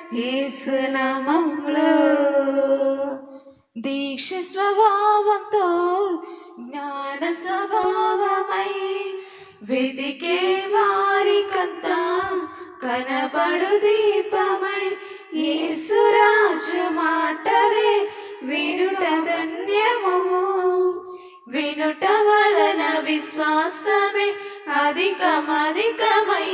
ఏసునామంలో దీక్ష స్వభావంతో జ్ఞాన స్వభావమై వెతికే వారికంతా కనబడు దీపమై యేసురాజు మాటలే వినుట ధన్యము వినుట వలన విశ్వాసమే అధికమధికమై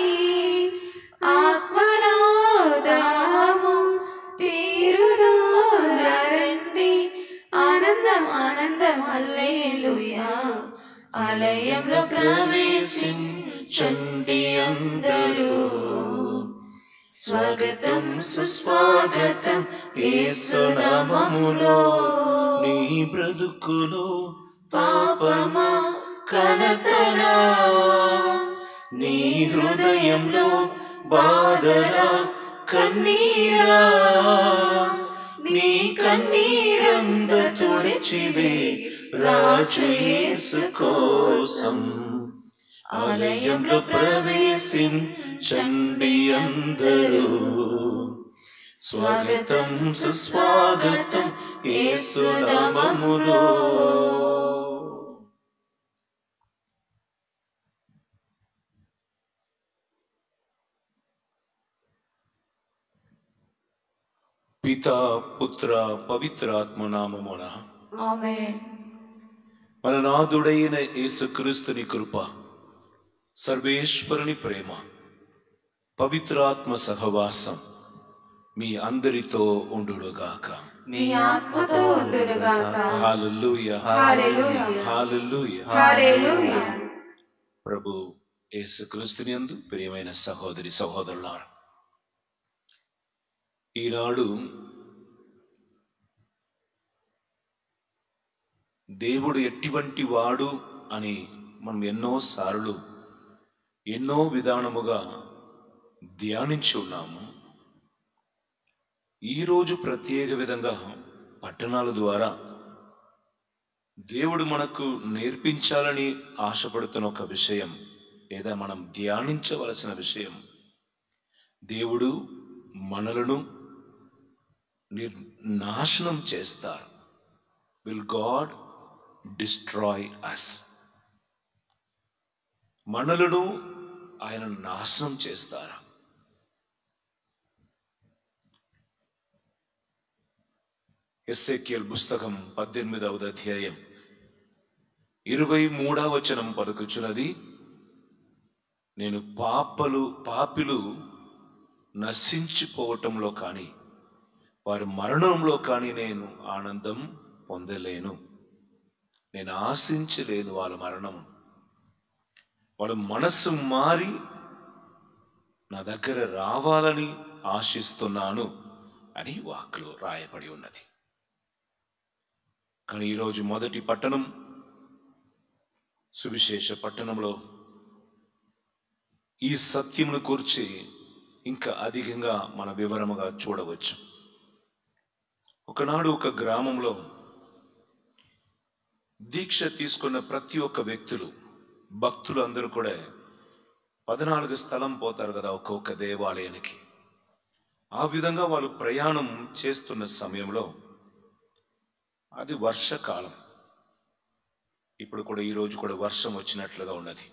ఆత్మనాదాము తీరును రండి ఆనందం ఆనందం అల్లేలుయా ఆలయంలో ప్రవేశించండి అందరూ స్వాగతం సుస్వాగతం ఏసునామములో నీ బ్రతుకులో పాపమా కనతనా నీ హృదయంలో బాధలా కన్నీరా నీ కన్నీరంద తుడిచివే రాజు యేసు కోసం ఆలయంలో ప్రవేశించండి అందరూ స్వాగతం సుస్వాగతం యేసునామములో పితా పుత్ర పవిత్రాత్మ నామమున ఆమేన్ మన నాథుడైన యేసుక్రీస్తుని కృప సర్వేశ్వరుని ప్రేమ పవిత్రాత్మ సహవాసం మీ అందరితో ఉండుగాక మీ ఆత్మతో ఉండునుగాక హాలూయ హల్లెలూయా హాలూయ హల్లెలూయా ప్రభు యేసుక్రీస్తుని అందు ప్రియమైన సహోదరి సహోదరులారు ఈనాడు దేవుడు ఎటువంటి వాడు అని మనం ఎన్నో సార్లు ఎన్నో విధానముగా ధ్యానించి ఉన్నాము ఈరోజు ప్రత్యేక విధంగా పట్టణాల ద్వారా దేవుడు మనకు నేర్పించాలని ఆశపడుతున్న ఒక విషయం లేదా మనం ధ్యానించవలసిన విషయం దేవుడు మనలను నిర్ నాశనం చేస్తారు విల్ గాడ్ డిస్ట్రాయ్ అస్ మనలను ఆయన నాశనం చేస్తారు ఎస్ఏక్యల్ పుస్తకం పద్దెనిమిదవది అధ్యాయం ఇరవై మూడవ వచనం పలుకుచున్నది నేను పాపలు పాపిలు నశించిపోవటంలో కానీ వారి మరణంలో కానీ నేను ఆనందం పొందలేను నేను ఆశించలేను వాళ్ళ మరణం వాళ్ళ మనస్సు మారి నా దగ్గర రావాలని ఆశిస్తున్నాను అని వాక్లో రాయబడి ఉన్నది కానీ ఈరోజు మొదటి పట్టణం సువిశేష పట్టణంలో ఈ సత్యమును కూర్చి ఇంకా అధికంగా మన వివరముగా చూడవచ్చు ఒకనాడు ఒక గ్రామంలో దీక్ష తీసుకున్న ప్రతి ఒక్క వ్యక్తులు భక్తులు అందరూ కూడా పద్నాలుగు స్థలం పోతారు కదా ఒక్కొక్క దేవాలయానికి ఆ విధంగా వాళ్ళు ప్రయాణం చేస్తున్న సమయంలో అది వర్షకాలం ఇప్పుడు కూడా ఈ రోజు కూడా వర్షం వచ్చినట్లుగా ఉన్నది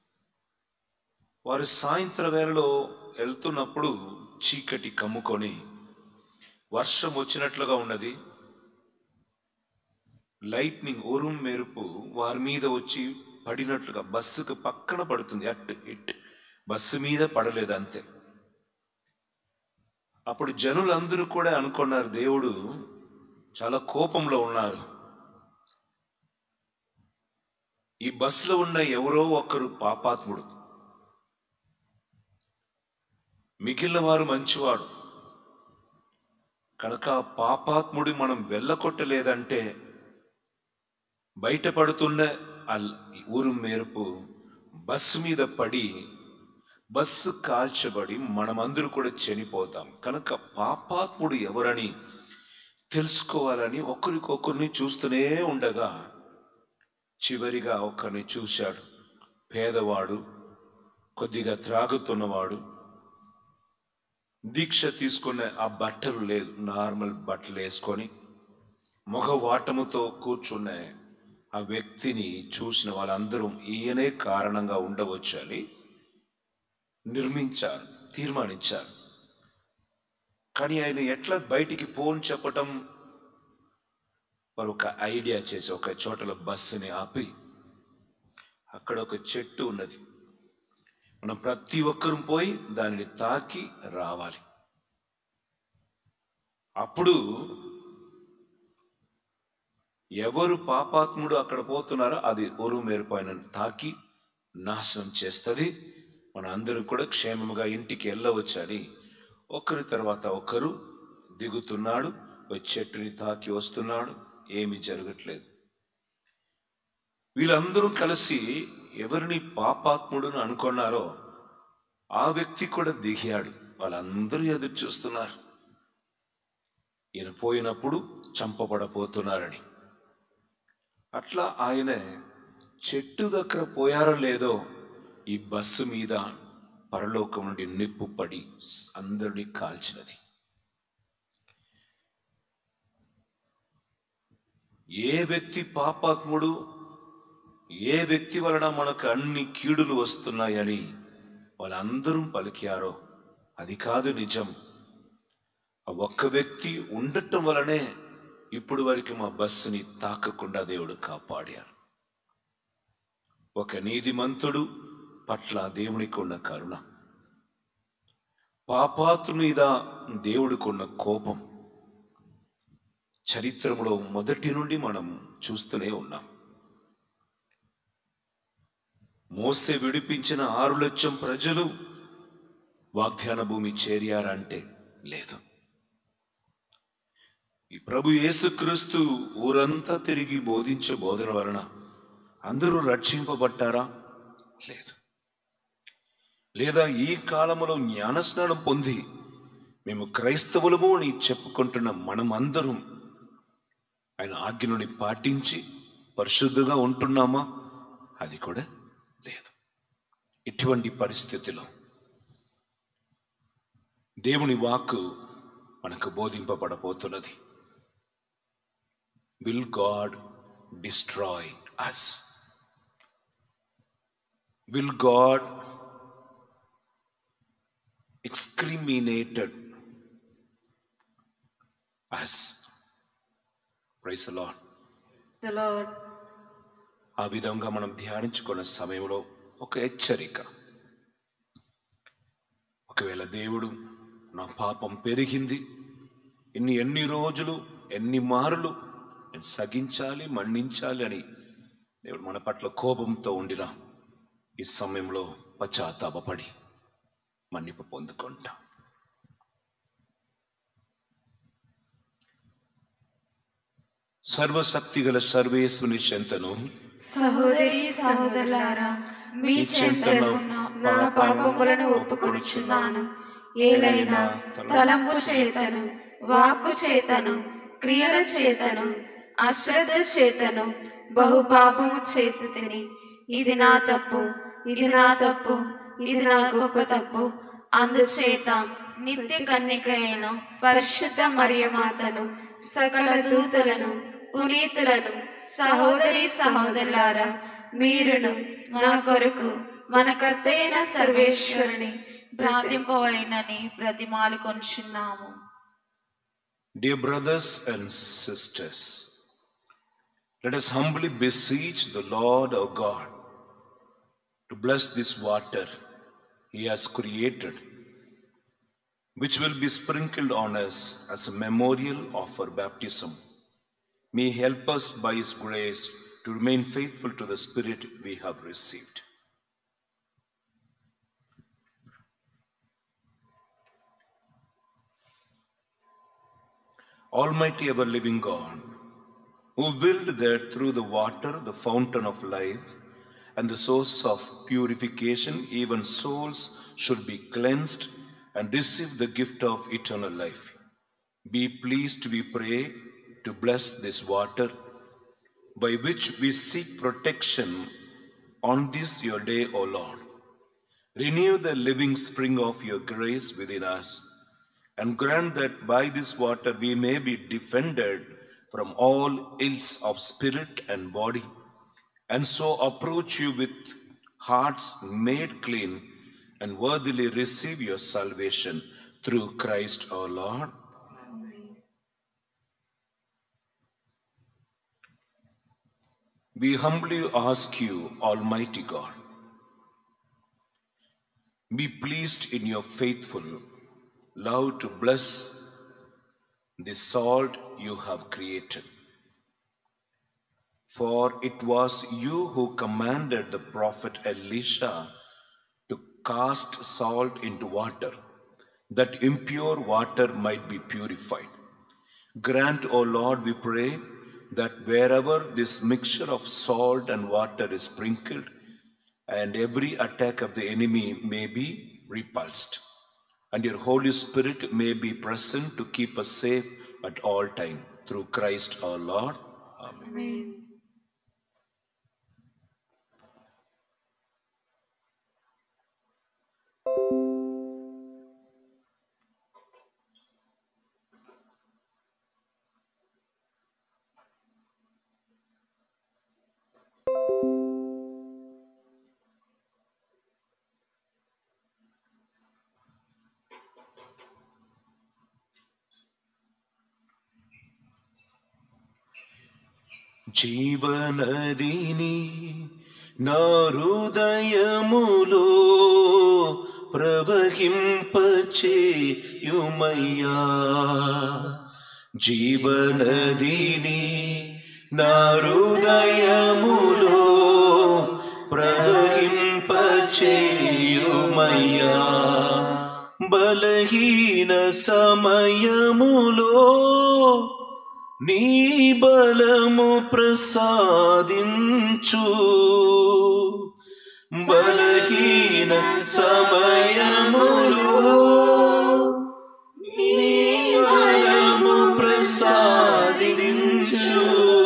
వారు సాయంత్ర వేళలో వెళ్తున్నప్పుడు చీకటి కమ్ముకొని వర్షం వచ్చినట్లుగా ఉన్నది లైట్నింగ్ ఉరుం మెరుపు వారి మీద వచ్చి పడినట్లుగా బస్సుకు పక్కన పడుతుంది అట్ ఇట్ బస్సు మీద పడలేదు అంతే అప్పుడు జనులందరూ కూడా అనుకున్నారు దేవుడు చాలా కోపంలో ఉన్నారు ఈ బస్సులో ఉన్న ఎవరో ఒకరు పాపాత్ముడు మిగిలిన వారు మంచివాడు కనుక ఆ పాపాత్ముడి మనం వెళ్ళకొట్టలేదంటే బయటపడుతున్న ఆ ఊరు మేరపు బస్సు మీద పడి బస్సు కాల్చబడి మనమందరూ కూడా చనిపోతాం కనుక పాపాత్ముడు ఎవరని తెలుసుకోవాలని ఒకరికొకరిని చూస్తూనే ఉండగా చివరిగా ఒకరిని చూశాడు పేదవాడు కొద్దిగా త్రాగుతున్నవాడు దీక్ష తీసుకునే ఆ బట్టలు లేదు నార్మల్ బట్టలు వేసుకొని ముఖ వాటముతో కూర్చున్న ఆ వ్యక్తిని చూసిన వాళ్ళందరూ ఈయనే కారణంగా ఉండవచ్చు అని నిర్మించారు తీర్మానించారు కానీ ఆయన ఎట్లా బయటికి పోని చెప్పటం వారు ఒక ఐడియా చేసి ఒక చోటలో బస్సుని ఆపి అక్కడ ఒక చెట్టు ఉన్నది మనం ప్రతి ఒక్కరూ పోయి దానిని తాకి రావాలి అప్పుడు ఎవరు పాపాత్ముడు అక్కడ పోతున్నారో అది ఒరు మేరుపైన తాకి నాశనం చేస్తుంది మన అందరం కూడా క్షేమముగా ఇంటికి వెళ్ళవచ్చని ఒకరి తర్వాత ఒకరు దిగుతున్నాడు ఒక చెట్టుని తాకి వస్తున్నాడు ఏమీ జరగట్లేదు వీళ్ళందరూ కలిసి ఎవరిని పాపాత్ముడుని అనుకున్నారో ఆ వ్యక్తి కూడా దిగాడు వాళ్ళందరూ ఎదురు చూస్తున్నారు ఈయన పోయినప్పుడు చంపబడపోతున్నారని అట్లా ఆయన చెట్టు దగ్గర పోయారో లేదో ఈ బస్సు మీద పరలోకం నుండి నిప్పు పడి అందరినీ కాల్చినది ఏ వ్యక్తి పాపాత్ముడు ఏ వ్యక్తి వలన మనకు అన్ని కీడులు వస్తున్నాయని వాళ్ళందరూ పలికారో అది కాదు నిజం ఆ ఒక్క వ్యక్తి ఉండటం వలనే ఇప్పుడు వరకు మా బస్సుని తాకకుండా దేవుడు కాపాడారు ఒక నీతిమంతుడు పట్ల దేవునికి ఉన్న కరుణ పాపాత్రు మీద దేవుడికి ఉన్న కోపం చరిత్రలో మొదటి నుండి మనం చూస్తూనే ఉన్నాం మోసే విడిపించిన ఆరు లక్షం ప్రజలు వాగ్దాన భూమి చేరారంటే లేదు ఈ ప్రభు యేసుక్రీస్తు ఊరంతా తిరిగి బోధించే బోధన వలన అందరూ రక్షింపబట్టారా లేదు లేదా ఈ కాలములో జ్ఞానస్నానం పొంది మేము క్రైస్తవులము అని చెప్పుకుంటున్న మనమందరం ఆయన ఆజ్ఞని పాటించి పరిశుద్ధంగా ఉంటున్నామా అది కూడా లేదు ఇటువంటి పరిస్థితిలో దేవుని వాక్కు మనకు బోధింపబడబోతున్నది will God destroy us will God exterminated us praise Lord The Lord. ఆ విధంగా మనం ధ్యానించుకున్న సమయంలో ఒక హెచ్చరిక ఒకవేళ దేవుడు నా పాపం పెరిగింది ఇన్ని ఎన్ని రోజులు ఎన్ని మారులు నేను సగించాలి మన్నించాలి అని దేవుడు మన పట్ల కోపంతో ఉండిన ఈ సమయంలో పశ్చాత్తాపడి మన్నిపు పొందుకుంటాం సర్వశక్తి గల సర్వేశ్వని చెంతను సహోదరి సహోదరులారా మీ చెంతను నా పాపములను ఒప్పుకొనుచున్నాను ఏలైనా తలంపు చేతను వాక్కు చేతను క్రియల చేతను అశ్రద్ధ చేతను బహు పాపము చేసి తిని ఇది నా తప్పు ఇది నా తప్పు ఇది నా గొప్ప తప్పు అందుచేత నిత్య కన్యకైన పరిశుద్ధ మరియమాతను సకల దూతలను పునీతులను సహోదరి సహోదరులారా మీరును నా కొరకు మన కర్తైన సర్వేశ్వరుని ప్రార్థింపవలెనని ప్రతిమాలు కొనుచున్నాము Dear brothers and sisters, let us humbly beseech the Lord our God to bless this water He has created, which will be sprinkled on us as a memorial of our baptism. May He help us by His grace to remain faithful to the Spirit we have received. Almighty ever living God, who willed that through the water, the fountain of life, and the source of purification, even souls should be cleansed and receive the gift of eternal life. Be pleased, we pray, to bless this water, by which we seek protection on this your day, O Lord. Renew the living spring of your grace within us, and grant that by this water we may be defended from all ills of spirit and body, and so approach you with hearts made clean and worthily receive your salvation through Christ our Lord. We humbly ask you, Almighty God, be pleased in your faithful love to bless the salt you have created. For it was you who commanded the prophet Elisha to cast salt into water, that impure water might be purified. Grant, O Lord, we pray, that wherever this mixture of salt and water is sprinkled, and every attack of the enemy may be repulsed, and your Holy Spirit may be present to keep us safe at all time. Through Christ our Lord. Amen. జీవనదిని నా హృదయములో ప్రవహింపచేయుమయ్యా జీవనదిని నా హృదయములో ప్రవహింపచేయుమయ్యా బలహీన సమయములో నీ బలము ప్రసాదించు బలహీన సమయములో నీ బలము ప్రసాదించు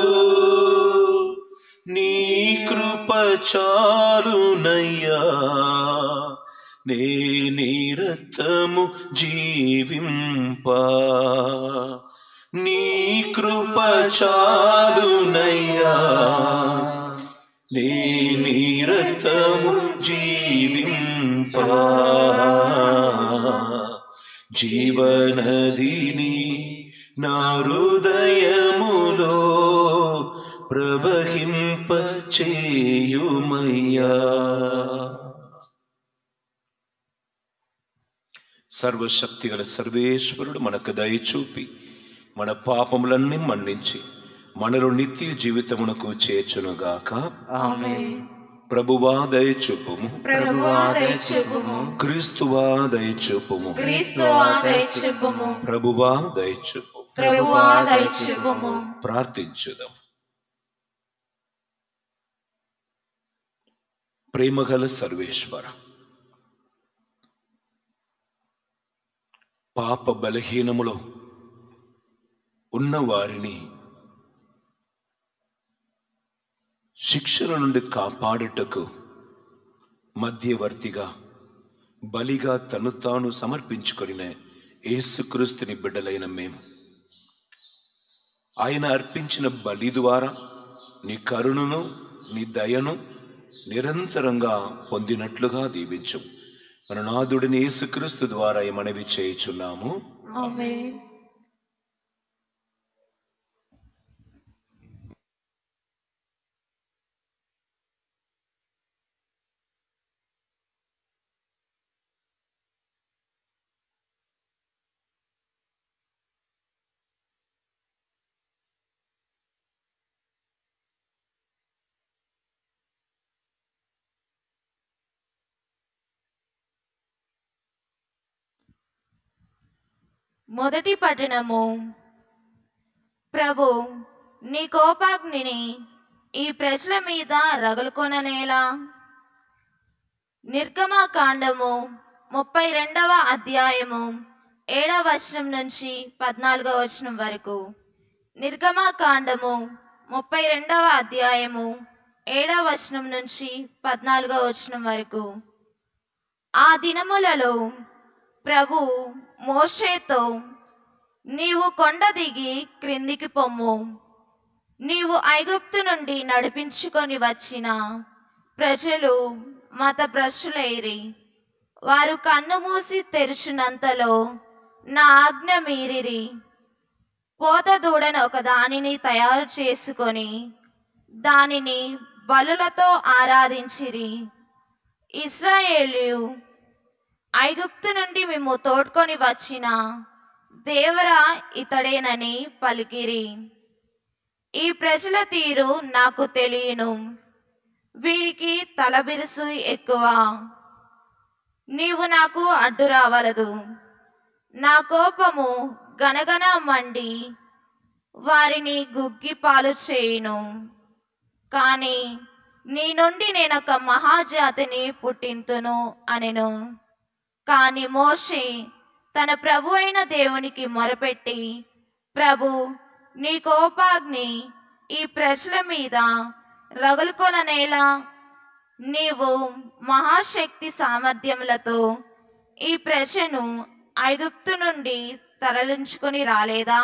నీ కృప చాలునయ్యా నే నిరతము జీవింపా నీ కృప చాలునయ్యా నీ నిరతము జీవింపా జీవనదిని నా హృదయములో ప్రవహింప చేయుమయ్యా సర్వశక్తిగల సర్వేశ్వరుడు మనకు దయచూపి మన పాపములన్నీ మన్నించి మనలో నిత్య జీవితమునకు చేర్చునుగాక ఆమేన్ ప్రభువా దయచూపుము ప్రభువా దయచూపుము క్రీస్తువా దయచూపుము క్రీస్తువా దయచూపుము ప్రభువా దయచూపు ప్రభువా దయచూపుము ప్రార్థించుదాం ప్రేమగల సర్వేశ్వర పాప బలహీనములో ఉన్న వారిని శిక్షల నుండి కాపాడుటకు మధ్యవర్తిగా బలిగా తను తాను సమర్పించుకొనిన యేసుక్రీస్తుని బిడ్డలైన మేము ఆయన అర్పించిన బలి ద్వారా నీ కరుణను నీ దయను నిరంతరంగా పొందినట్లుగా దీవించు మన నాదుడిని యేసుక్రీస్తు ద్వారా ఈ మనవి చేయుచున్నాము ఆమేన్ మొదటి పట్టణము ప్రభు నీ కోపాగ్నిని ఈ ప్రజల మీద రగులుకొననేలా నిర్గమకాండము ముప్పై రెండవ అధ్యాయము ఏడవ వచనం నుంచి పద్నాలుగవ వచనం వరకు నిర్గమకాండము ముప్పై రెండవ అధ్యాయము ఏడవ వచనం నుంచి పద్నాలుగవ వచనం వరకు ఆ దినములలో ప్రభు మోషేతో నీవు కొండ దిగి క్రిందికి పొమ్ము నీవు ఐగుప్తు నుండి నడిపించుకొని వచ్చిన ప్రజలు మత భ్రష్టులైరి వారు కన్ను మూసి తెరిచినంతలో నా ఆజ్ఞ మీరిరి పోత దూడను ఒక దానిని తయారు చేసుకొని దానిని బలులతో ఆరాధించిరి ఇస్రాయేలు ఐగుప్తు నుండి మేము తోడ్కొని వచ్చిన దేవరా ఇతడేనని పలికిరి ఈ ప్రజల తీరు నాకు తెలియను వీరికి తలబిరుసు ఎక్కువ నీవు నాకు అడ్డు రావలదు నా కోపము గనగన మండి వారిని గుగ్గి పాలు చేయును కానీ నీ నుండి నేనొక మహాజాతిని పుట్టింతును అనెను కాని మోషే తన ప్రభు అయిన దేవునికి మొరపెట్టి ప్రభు నీ కోపాగ్ని ఈ ప్రజల మీద రగులుకొననేలా నీవు మహాశక్తి సామర్థ్యములతో ఈ ప్రజను ఐగుప్తు నుండి తరలించుకొని రాలేదా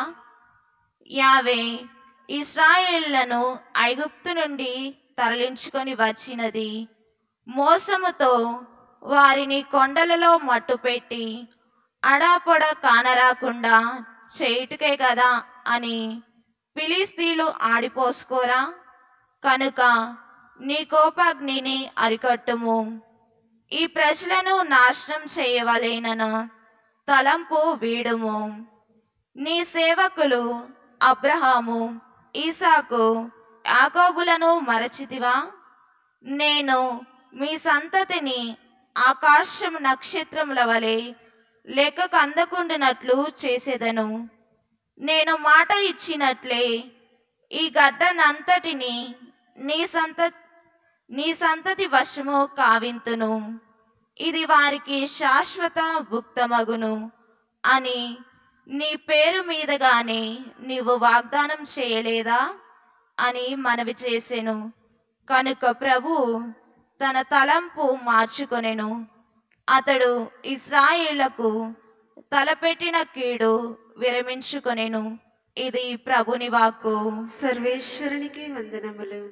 యావే ఇస్రాయేళ్లను ఐగుప్తు నుండి తరలించుకొని వచ్చినది మోసముతో వారిని కొండలలో మట్టుపెట్టి అడాపొడ కానరాకుండా చేయుటకే కదా అని ఫిలిస్తీన్లు ఆడిపోసుకోరా కనుక నీ కోపాగ్నిని అరికట్టుము ఈ ప్రజలను నాశనం చేయవలేనను తలంపు వీడుము నీ సేవకులు అబ్రహాము ఈసాకు యాకోబులను మరచితివా నేను మీ సంతతిని ఆకాశం నక్షత్రముల వలె లెక్కకు అందకుండినట్లు చేసేదను నేను మాట ఇచ్చినట్లే ఈ గడ్డనంతటిని నీ సంత నీ సంతతి వశము కావింతును ఇది వారికి శాశ్వత భుక్తమగును అని నీ పేరు మీదగానే నీవు వాగ్దానం చేయలేదా అని మనవి చేసెను కనుక ప్రభు తన తలంపు మార్చుకొనెను అతడు ఇస్రాయేళ్లకు తలపెట్టిన కీడు విరమించుకొనెను ఇది ప్రభుని వాక్కు సర్వేశ్వరునికి వందనములు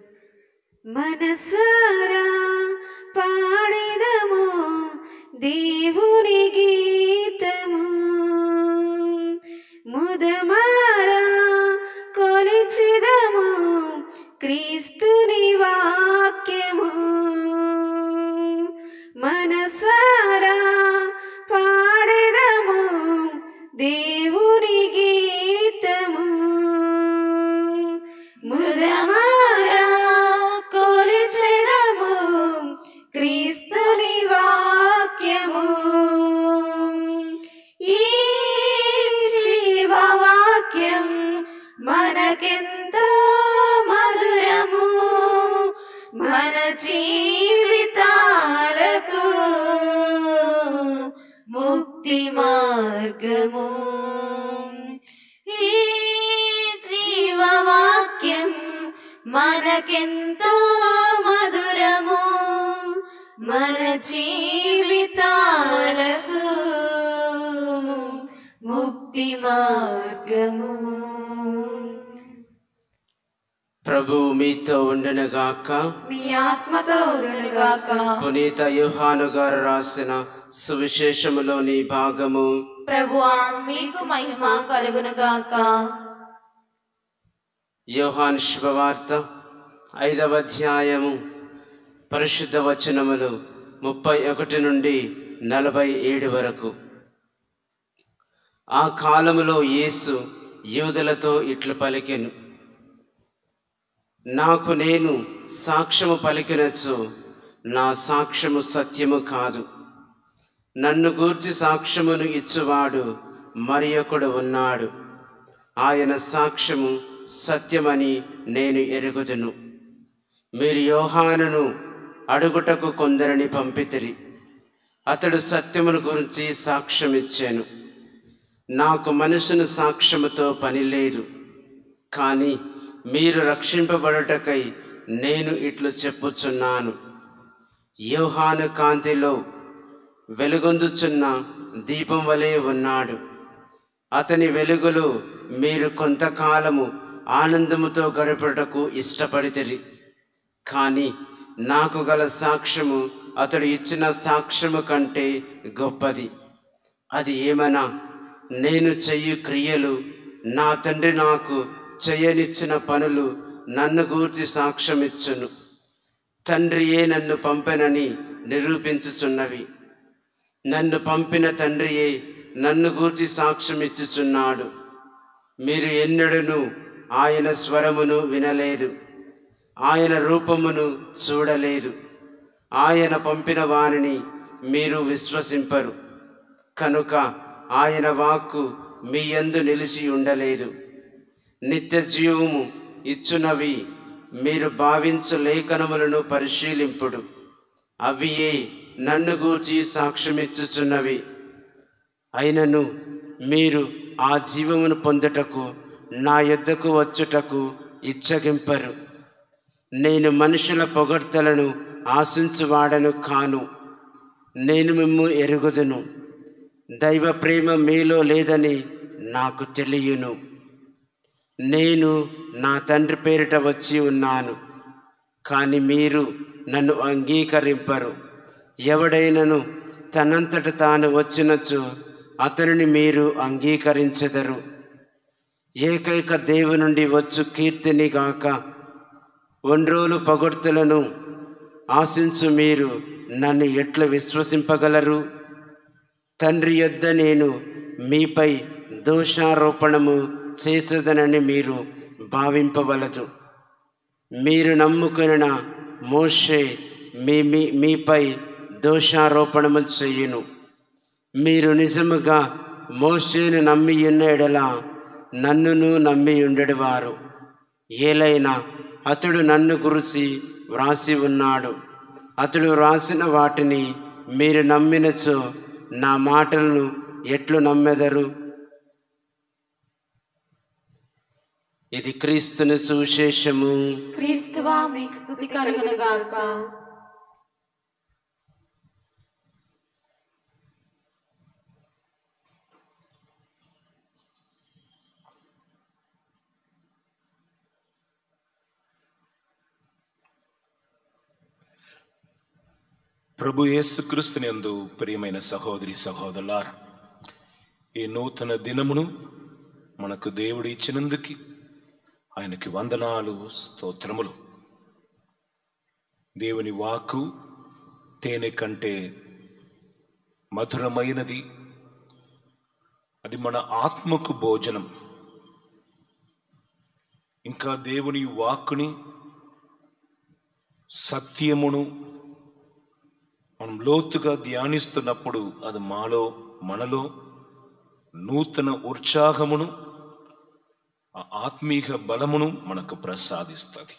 మనసారా పాడేదము దేవుని గీతము ముదమారా కొలిచిదము క్రీస్తుని వాక్యము మనసారా పాడేదము దేవుని గీతము ముదమారా కొలిచెదము క్రీస్తుని వాక్యము ఈ జీవవాక్యం మనకెంతో మధురము మన జీవితాలకు ముక్తి మార్గము ఈ జీవవాక్యం మనకెంతో మధురము మన జీవితాలకు ముక్తి మార్గము ప్రభు మీతో ఉండునుగాక మీ ఆత్మతో ఉండునుగాక పునీత యోహాను గారు రాసిన సువిశేషములోని భాగము ప్రభువా మీకు మహిమ కలుగునుగాక యోహాన్ శుభవార్త ఐదవ అధ్యాయము పరిశుద్ధ వచనములు ముప్పై ఒకటి నుండి నలభై ఏడు వరకు ఆ కాలములో యేసు యూదులతో ఇట్లు పలికెను నాకు నేను సాక్ష్యము పలికినచు నా సాక్ష్యము సత్యము కాదు నన్ను గూర్చి సాక్ష్యమును ఇచ్చువాడు మరి ఒకడు ఉన్నాడు ఆయన సాక్ష్యము సత్యమని నేను ఎరుగుదును మీరు యోహానును అడుగుటకు కొందరిని పంపితిరి అతడు సత్యమును గురించి సాక్ష్యమిచ్చాను నాకు మనుషుని సాక్ష్యముతో పని లేదు కానీ మీరు రక్షింపబడుటకై నేను ఇట్లు చెప్పుచున్నాను యోహాను కాంతిలో వెలుగొందుచున్న దీపం వలె ఉన్నాడు అతని వెలుగులో మీరు కొంతకాలము ఆనందముతో గడపటకు ఇష్టపడితిరి కానీ నాకు గల సాక్ష్యము అతడు ఇచ్చిన సాక్ష్యము కంటే గొప్పది అది ఏమనా నేను చెయ్యి క్రియలు నా తండ్రి నాకు చేయనిచ్చిన పనులు నన్ను గూర్చి సాక్ష్యమిచ్చును తండ్రియే నన్ను పంపెనని నిరూపించుచున్నవి నన్ను పంపిన తండ్రియే నన్ను గూర్చి సాక్ష్యం ఇచ్చుచున్నాడు మీరు ఎన్నడూను ఆయన స్వరమును వినలేదు ఆయన రూపమును చూడలేదు ఆయన పంపిన వారిని మీరు విశ్వసింపరు కనుక ఆయన వాక్కు మీ యందు నిలిచి ఉండలేదు నిత్య జీవము ఇచ్చునవి మీరు భావించు లేఖనములను పరిశీలింపుడు అవియే నన్ను గూర్చి సాక్ష్యమిచ్చుచున్నవి అయినను మీరు ఆ జీవమును పొందుటకు నా యొద్దకు వచ్చుటకు ఇచ్చగింపరు నేను మనుషుల పొగడ్తలను ఆశించువాడను కాను నేను మిమ్ము ఎరుగుదును దైవ ప్రేమ మీలో లేదని నాకు తెలియను నేను నా తండ్రి పేరిట వచ్చి ఉన్నాను కానీ మీరు నన్ను అంగీకరింపరు ఎవడైనను తనంతట తాను వచ్చినచో అతనిని మీరు అంగీకరించెదరు ఏకైక దేవు నుండి వచ్చు కీర్తిని గాక ఒండ్రోలు పగొర్తులను ఆశించు మీరు నన్ను ఎట్లా విశ్వసింపగలరు తండ్రి యొద్ద నేను మీపై దోషారోపణము చేసేదనని మీరు భావింపవలదు మీరు నమ్ముకున్న మోషే మీ మీ మీపై దోషారోపణము చెయ్యును మీరు నిజముగా మోషేను నమ్మి ఉన్న ఎడల నన్నును నమ్మి ఉండేవారు ఏలైనా అతడు నన్ను గురిసి వ్రాసి ఉన్నాడు అతడు వ్రాసిన వాటిని మీరు నమ్మినచో నా మాటలను ఎట్లు నమ్మెదరు ఇది క్రీస్తుని సువిశేషము క్రీస్తువా మీకు స్థుతి కలుగును గాక ప్రభు యేసుక్రీస్తుని యందు ప్రియమైన సహోదరి సహోదరులారా ఈ నూతన దినమును మనకు దేవుడు ఇచ్చినందుకు ఆయనకి వందనాలు స్తోత్రములు దేవుని వాక్కు తేనె కంటే మధురమైనది అది మన ఆత్మకు భోజనం ఇంకా దేవుని వాక్కుని సత్యమును మనం లోతుగా ధ్యానిస్తున్నప్పుడు అది మాలో మనలో నూతన ఉత్సాహమును ఆ ఆత్మీయ బలమును మనకు ప్రసాదిస్తుంది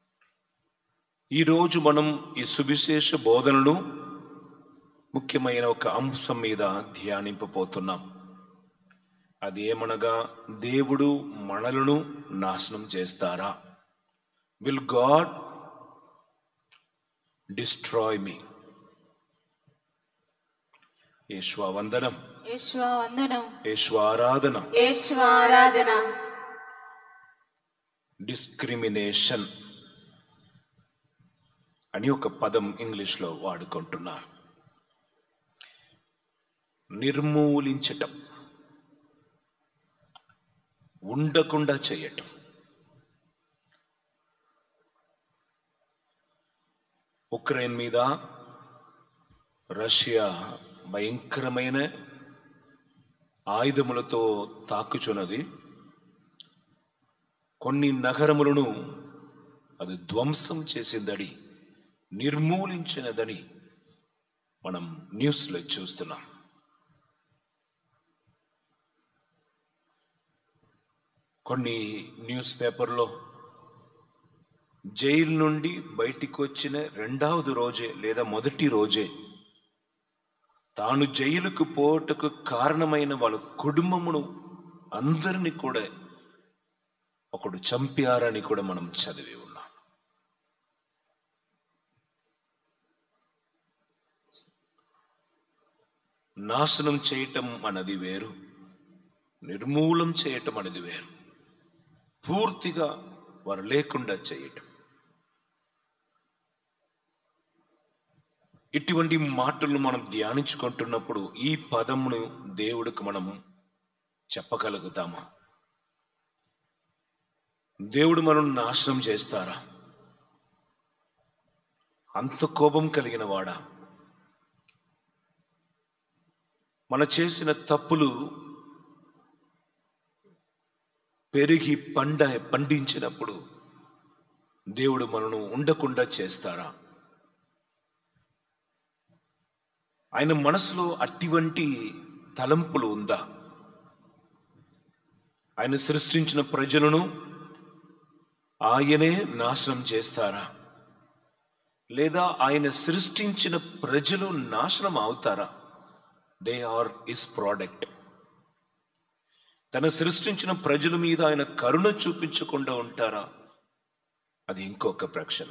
ఈరోజు మనం ఈ సువిశేష బోధనను ముఖ్యమైన ఒక అంశం మీద ధ్యానింపబోతున్నాం అది ఏమనగా దేవుడు మనలను నాశనం చేస్తారా will God destroy me Yeshua వందనం యేషువ వందనం యేశ్వ ఆరాధన యేసు ఆరాధన డిస్క్రిమినేషన్ అని ఒక పదం ఇంగ్లీష్లో వాడుకుంటున్నారు నిర్మూలించటం ఉండకుండా చేయటం ఉక్రెయిన్ మీద రష్యా భయంకరమైన ఆయుధములతో తాకుచున్నది కొన్ని నగరములను అది ధ్వంసం చేసిందని నిర్మూలించినదని మనం న్యూస్లో చూస్తున్నాం కొన్ని న్యూస్ పేపర్లో జైలు నుండి బయటికి వచ్చిన రెండవది రోజే లేదా మొదటి రోజే తాను జైలుకు పోటకు కారణమైన వాళ్ళ కుటుంబమును అందరినీ కూడా ఒకడు చంపారని కూడా మనం చదివి ఉన్నాం నాశనం చేయటం అన్నది వేరు నిర్మూలం చేయటం అనేది వేరు పూర్తిగా వారు లేకుండా చేయటం ఇటువంటి మాటలు మనం ధ్యానించుకుంటున్నప్పుడు ఈ పదమును దేవుడికి మనము చెప్పగలుగుతామా దేవుడు మనం నాశనం చేస్తారా అంత కోపం కలిగిన వాడా మన చేసిన తప్పులు పెరిగి పండ పండించినప్పుడు దేవుడు మనను ఉండకుండా చేస్తారా ఆయన మనసులో అటువంటి తలంపులు ఉందా ఆయన సృష్టించిన ప్రజలను ఆయనే నాశనం చేస్తారా లేదా ఆయన సృష్టించిన ప్రజలు నాశనం అవుతారా దే ఆర్ ఇస్ ప్రోడక్ట్ తను సృష్టించిన ప్రజల మీద ఆయన కరుణ చూపించకుండా ఉంటారా అది ఇంకొక ప్రక్షణ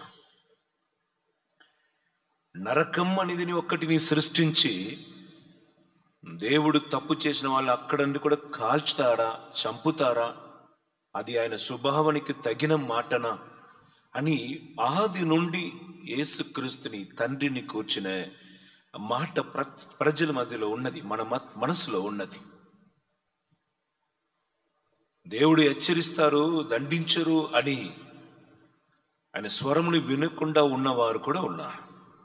నరకం అనేది ఒక్కటిని సృష్టించి దేవుడు తప్పు చేసిన వాళ్ళు అక్కడండి కూడా కాల్చుతారా చంపుతారా అది ఆయన స్వభావానికి తగిన మాటనా అని ఆది నుండి యేసుక్రీస్తుని తండ్రిని కూర్చున్న మాట ప్ర ప్రజల మధ్యలో ఉన్నది మన మత్- మనసులో ఉన్నది దేవుడు హెచ్చరిస్తారు దండించరు అని ఆయన స్వరముని వినకుండా ఉన్నవారు కూడా ఉన్నారు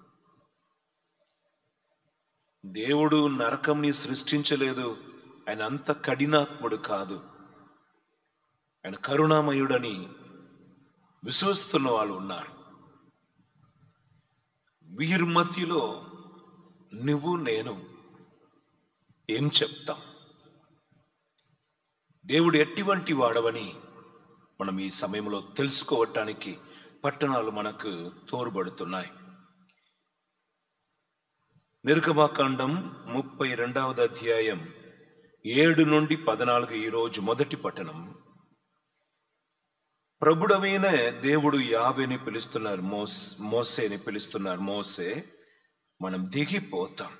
దేవుడు నరకంని సృష్టించలేదు ఆయన అంత కఠినాత్ముడు కాదు ఆయన కరుణామయుడని విశ్వసిస్తున్న వాళ్ళు ఉన్నారు వీరి మధ్యలో నువ్వు నేను ఏం చెప్తాం దేవుడు ఎటువంటి వాడవని మనం ఈ సమయంలో తెలుసుకోవటానికి పట్టణాలు మనకు తోడ్పడుతున్నాయి నిర్గమాకాండం ముప్పై రెండవది అధ్యాయం ఏడు నుండి పద్నాలుగు ఈరోజు మొదటి పట్టణం ప్రభుడమైన దేవుడు యావేని పిలుస్తున్నారు మోస్ మోసేని పిలుస్తున్నారు మోసే మనం దిగిపోతాం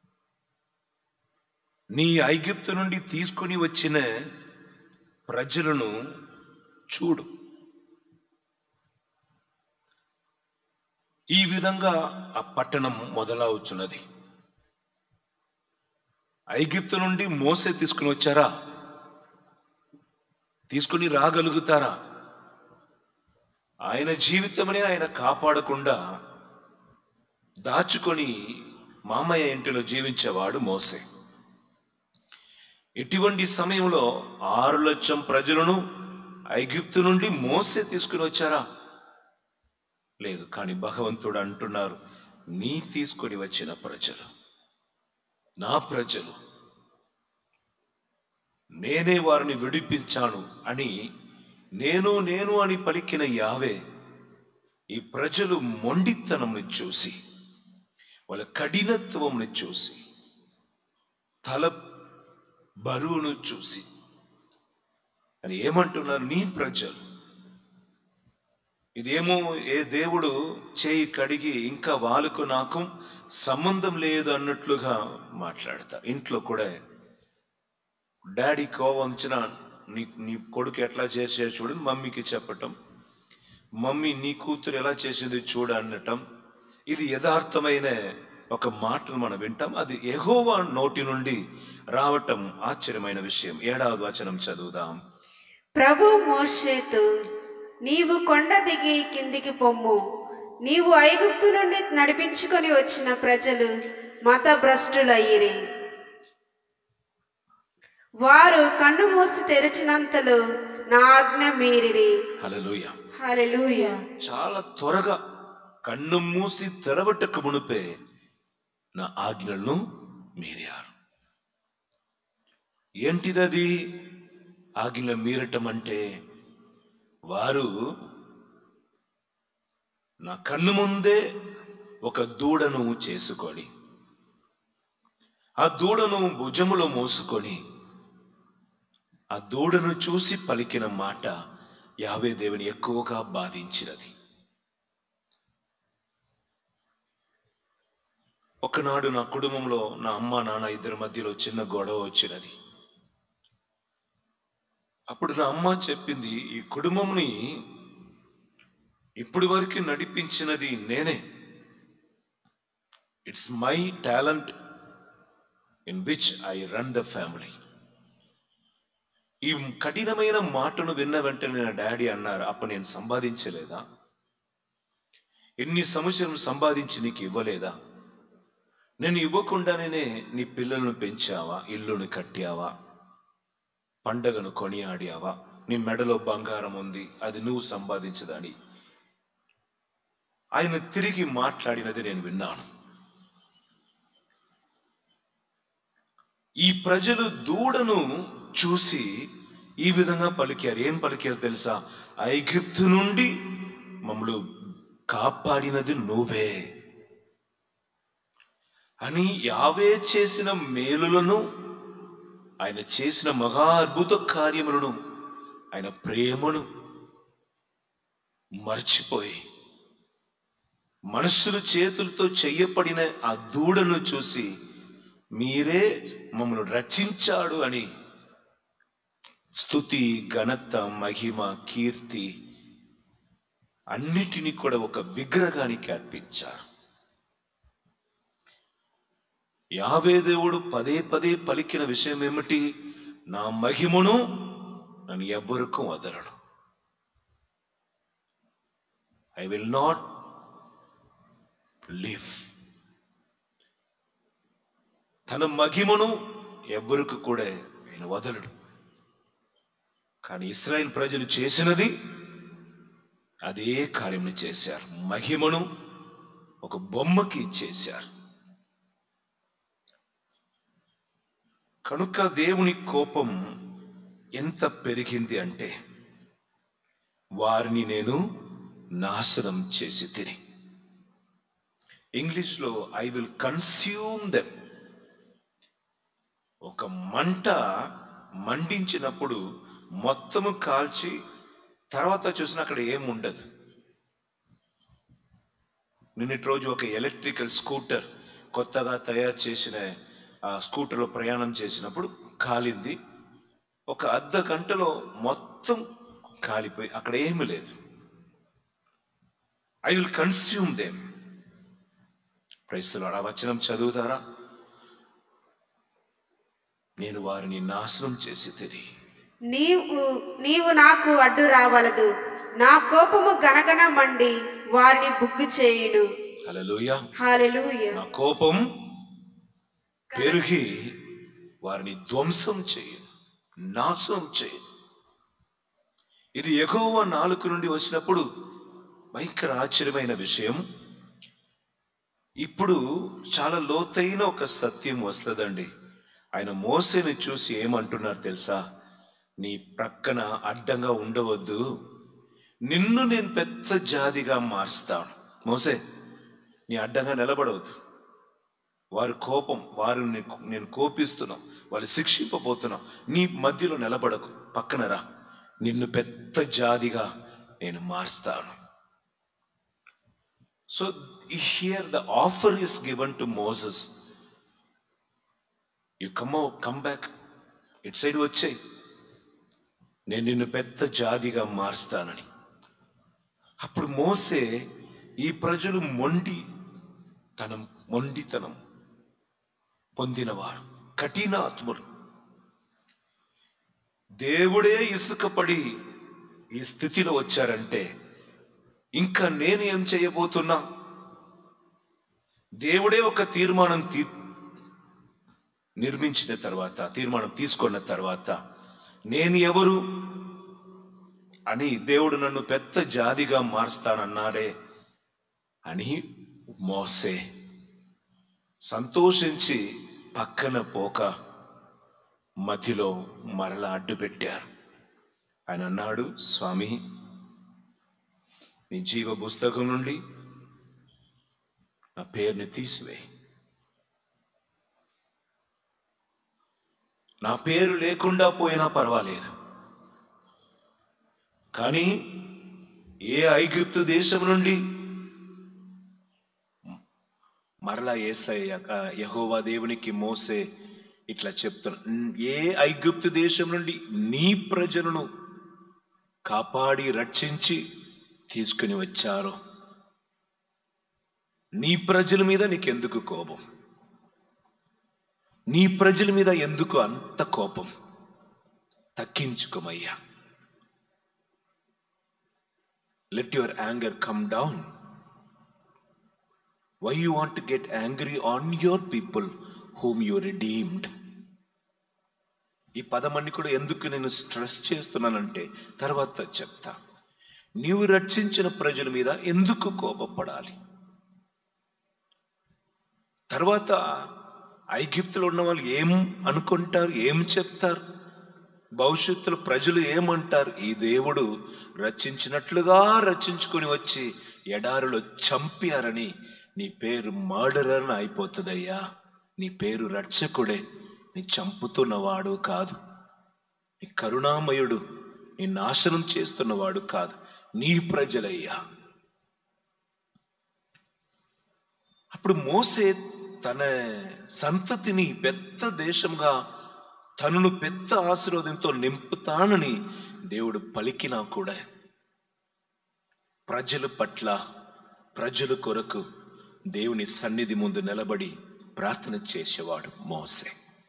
నీ ఐగిప్తు నుండి తీసుకుని వచ్చిన ప్రజలను చూడు ఈ విధంగా ఆ పట్టణం మొదలవుచున్నది ఐగిప్తు నుండి మోసే తీసుకుని వచ్చారా తీసుకుని రాగలుగుతారా ఆయన జీవితమనే ఆయన కాపాడకుండా దాచుకొని మామయ్య ఇంటిలో జీవించేవాడు మోసే ఇటువంటి సమయంలో ఆరు లక్షం ప్రజలను ఐగిప్తు నుండి మోసే తీసుకుని వచ్చారా లేదు కానీ భగవంతుడు అంటున్నారు నీ తీసుకొని వచ్చిన ప్రజలు నా ప్రజలు నేనే వారిని విడిపించాను అని నేను నేను అని పలికిన యావే ఈ ప్రజలు మొండితనంని చూసి వాళ్ళ కఠినత్వంని చూసి తల బరువును చూసి అని ఏమంటున్నారు నీ ప్రజలు ఇదేమో ఏ దేవుడు చేయి కడిగి ఇంకా వాళ్ళకు నాకు సంబంధం లేదు అన్నట్లుగా మాట్లాడతారు ఇంట్లో కూడా డాడీ కోపం వచ్చిన నీ నీ కొడుకు ఎట్లా చేసే చూడని మమ్మీకి చెప్పటం మమ్మీ నీ కూతురు ఎలా చేసింది చూడ అనటం ఇది యథార్థమైన ఒక మాటను మనం వింటాం అది ఎహోవా నోటి నుండి రావటం ఆశ్చర్యమైన విషయం ఏడాది వచనం చదువుదాం ప్రభు మోషేతు నీవు కొండ దిగి కిందికి పొమ్ము నీవు ఐగుప్తు నుండి నడిపించుకొని వచ్చిన ప్రజలు మత భ్రష్టులయ్యిరి వారు కన్ను మూసి తెరిచినంతలో నా ఆజ్ఞ మీరిరి హల్లెలూయా హల్లెలూయా చాలా త్వరగా కన్ను మూసి తెరవటకు మునిపే నా ఆజ్ఞలను మీరారు ఏంటిదది ఆజ్ఞ మీరటం అంటే వారు నా కన్ను ముందే ఒక దూడను చేసుకొని ఆ దూడను భుజములో మోసుకొని ఆ దూడను చూసి పలికిన మాట యావే దేవుని ఎక్కువగా బాధించినది ఒక ఒకనాడు నా కుటుంబంలో నా అమ్మ నాన్న ఇద్దరి మధ్యలో చిన్న గొడవ వచ్చినది అప్పుడు నా అమ్మ చెప్పింది ఈ కుటుంబంని ఇప్పటి వరకు నడిపించినది నేనే it's my talent in which I run the family ఈ కఠినమైన మాటను విన్న వెంటనే నా డాడీ అన్నారు అప్పుడు నేను సంపాదించలేదా ఎన్ని సంవత్సరం సంపాదించి నీకు ఇవ్వలేదా నేను ఇవ్వకుండానే నీ పిల్లలను పెంచావా ఇల్లును కట్టావా పండగను కొనియాడావా నీ మెడలో బంగారం ఉంది అది నువ్వు సంపాదించదని ఆయన తిరిగి మాట్లాడినది నేను విన్నాను ఈ ప్రజలు దూడను చూసి ఈ విధంగా పలికారు ఏం పలికారు తెలుసా ఐగిప్తు నుండి మమ్మల్ని కాపాడినది నువ్వే అని యావే చేసిన మేలులను ఆయన చేసిన మహా అద్భుత కార్యములను ఆయన ప్రేమను మర్చిపోయి మనుషుల చేతులతో చెయ్యపడిన ఆ దూడను చూసి మీరే మమ్మల్ని రక్షించాడు అని స్థుతి ఘనత మహిమ కీర్తి అన్నిటినీ కూడా ఒక విగ్రహానికి అర్పించారు యావే దేవుడు పదే పదే పలికిన విషయం ఏమిటి నా మహిమను నన్ను ఎవ్వరకు వదలను ఐ విల్ నాట్ లివ్ తన మహిమను ఎవ్వరికి కూడా ఆయన వదలడు కానీ ఇస్రాయేల్ ప్రజలు చేసినది అదే కార్యం చేశారు మహిమను ఒక బొమ్మకి ఇచ్చేశారు కనుక దేవుని కోపం ఎంత పెరిగింది అంటే వారిని నేను నాశనం చేసి తిని ఇంగ్లీష్లో ఐ విల్ కన్స్యూమ్ దెమ్ ఒక మంట మండించినప్పుడు మొత్తము కాల్చి తర్వాత చూసిన అక్కడ ఏం ఉండదు నిన్నటి రోజు ఒక ఎలక్ట్రికల్ స్కూటర్ కొత్తగా తయారు చేసిన ఆ స్కూటర్లో ప్రయాణం చేసినప్పుడు కాలింది ఒక అర్ధ గంటలో మొత్తం కాలిపోయి అక్కడ ఏమీ లేదు ఐ విల్ కన్స్యూమ్ దేమ్ క్రైస్తులు ఆ వచనం చదువుతారా నేను వారిని నాశనం చేసి తిరిగి నీవు నీవు నాకు అడ్డు రావలదు నా కోపము గనగన మండి వారిని బుగ్గు చేయును హల్లెలూయా హాలెలూయ నా కోపం పెరిగి వారిని ధ్వంసం చేయను నాశనం చేయను ఇది ఎగువ నాలుగు నుండి వచ్చినప్పుడు భయంకర ఆశ్చర్యమైన విషయం ఇప్పుడు చాలా లోతైన ఒక సత్యం వస్తుందండి ఆయన మోసేని చూసి ఏమంటున్నారు తెలుసా నీ ప్రక్కన అడ్డంగా ఉండవద్దు నిన్ను నేను పెద్ద జాతిగా మారుస్తాను మోసే నీ అడ్డంగా నిలబడవద్దు వారి కోపం వారు నేను కోపిస్తున్నాం వాళ్ళు శిక్షింపబోతున్నాం నీ మధ్యలో నిలబడకు పక్కన రా నిన్ను పెద్ద జాతిగా నేను మారుస్తాను so here the offer is given to Moses you come come back it side వచ్చాయి నేను నిన్ను పెద్ద జాతిగా మారుస్తానని అప్పుడు మోసే ఈ ప్రజలు మొండి తనం మొండితనం పొందినవారు కఠినాత్ములు దేవుడే ఇసుకపడి ఈ స్థితిలో వచ్చారంటే ఇంకా నేను ఏం చేయబోతున్నా దేవుడే ఒక తీర్మానం తీ నిర్మించిన తర్వాత తీర్మానం తీసుకున్న తర్వాత నేను ఎవరు అని దేవుడు నన్ను పెద్ద జాతిగా మారుస్తానన్నాడే అని మోసే సంతోషించి పక్కన పోక మధ్యలో మరలా అడ్డు పెట్టారు ఆయన అన్నాడు స్వామి నీ జీవ పుస్తకం నుండి నా పేరుని తీసివేయి నా పేరు లేకుండా పోయినా పర్వాలేదు కానీ ఏ ఐగుప్తు దేశం నుండి మరలా ఏసయ్యాక యహోవా దేవునికి మోసే ఇట్లా చెప్తున్నా ఏ ఐగుప్తు దేశం నుండి నీ ప్రజలను కాపాడి రక్షించి తీసుకుని వచ్చారో నీ ప్రజల మీద నీకెందుకు కోపం నీ ప్రజల మీద ఎందుకు అంత కోపం తగ్గించుకోమయ్యా let your anger come down why you want to get angry on your people whom you redeemed ఈ పదమన్ని కూడా ఎందుకు నేను స్ట్రెస్ చేస్తున్నానంటే తర్వాత చెప్తా నీవు రక్షించిన ప్రజల మీద ఎందుకు కోపపడాలి తర్వాత ఐగిప్తులో ఉన్న వాళ్ళు ఏం అనుకుంటారు ఏం చెప్తారు భవిష్యత్తులో ప్రజలు ఏమంటారు ఈ దేవుడు రచించినట్లుగా రచించుకొని వచ్చి ఎడారులో చంపారని నీ పేరు మర్డర్ అని అయిపోతుందయ్యా నీ పేరు రక్షకుడే నీ చంపుతున్నవాడు కాదు నీ కరుణామయుడు నీ నాశనం చేస్తున్నవాడు కాదు నీ ప్రజలయ్యా అప్పుడు మోసే తన సంతతిని పెద్ద దేశంగా తనను పెద్ద ఆశీర్వాదంతో నింపుతానని దేవుడు పలికినా కూడా ప్రజల పట్ల ప్రజల కొరకు దేవుని సన్నిధి ముందు నిలబడి ప్రార్థన చేసేవాడు మోసే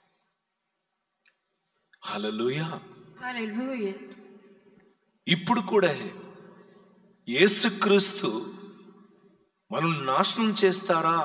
హలలుయా Hallelujah. ఇప్పుడు కూడా యేసుక్రీస్తు మనం నాశనం చేస్తారా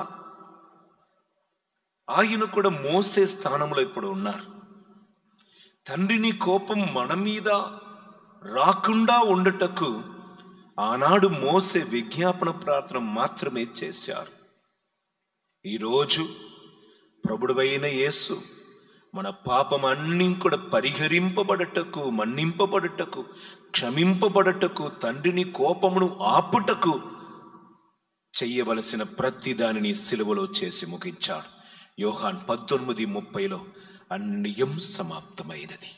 ఆయన కూడా మోసే స్థానంలో ఇప్పుడు ఉన్నారు తండ్రిని కోపం మన మీద రాకుండా ఉండటకు ఆనాడు మోసే విజ్ఞాపన ప్రార్థన మాత్రమే చేశారు ఈరోజు ప్రభుడువైన యేసు మన పాపం అన్నీ కూడా పరిహరింపబడటకు మన్నింపబడటకు క్షమింపబడటకు తండ్రిని కోపమును ఆపుటకు చెయ్యవలసిన ప్రతి దానిని సిలువలో చేసి ముగించాడు యోహాన్ పద్దొమ్మిది ముప్పైలో అన్నియం సమాప్తమైనది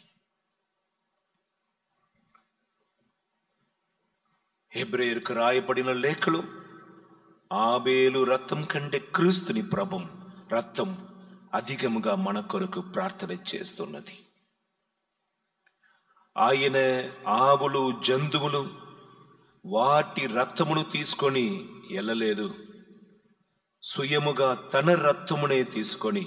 హెబ్రేయర్కు రాయబడిన లేఖలు ఆబేలు రక్తం కంటే క్రీస్తుని ప్రభం రక్తం అధికముగా మన కొరకు ప్రార్థన చేస్తున్నది ఆయన ఆవులు జంతువులు వాటి రక్తమును తీసుకొని వెళ్ళలేదు సుయముగా తన రక్తమునే తీసుకొని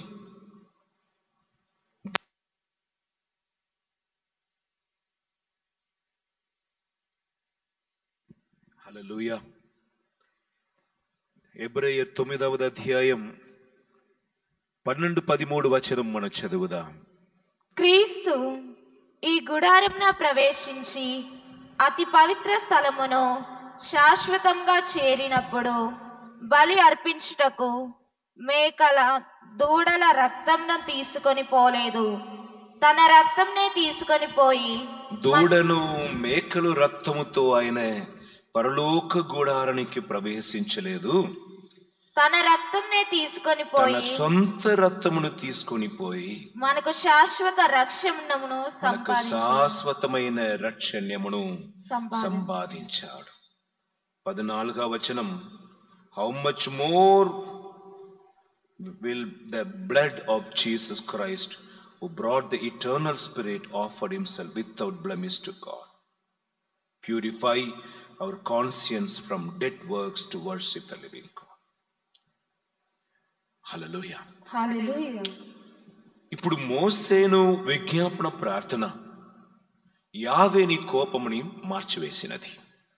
హల్లెలూయా ఎబ్రయ్య తొమ్మిదవది అధ్యాయం పన్నెండు పదిమూడు వచనం మనం చదువుదాం క్రీస్తు ఈ గుడారంన ప్రవేశించి అతి పవిత్ర స్థలమును శాశ్వతంగా చేరినప్పుడు బలి అర్పించుటకు మేకల దూడల రక్తంను తీసుకొని పోలేదు తన రక్తంనే తీసుకొని పోయి దూడను మేకలు రక్తముతో ఆయన పరలోక గుడారానికి ప్రవేశించలేదు తన రక్తంనే తీసుకొని తన పోయి సొంత రక్తమును తీసుకొని పోయి మనకు శాశ్వత రక్షణమును మనకు సంపాదించు శాశ్వతమైన రక్షణ్యమును సంపాదించు. సంపాదించాడు పద్నాలుగా వచనం how much more will the blood of Jesus Christ who brought the eternal spirit offered himself without blemish to God purify our conscience from dead works to worship the living God hallelujah hallelujah ఇప్పుడు మోసేను విజ్ఞాపన ప్రార్థన యావేని కోపముని మార్చివేసినది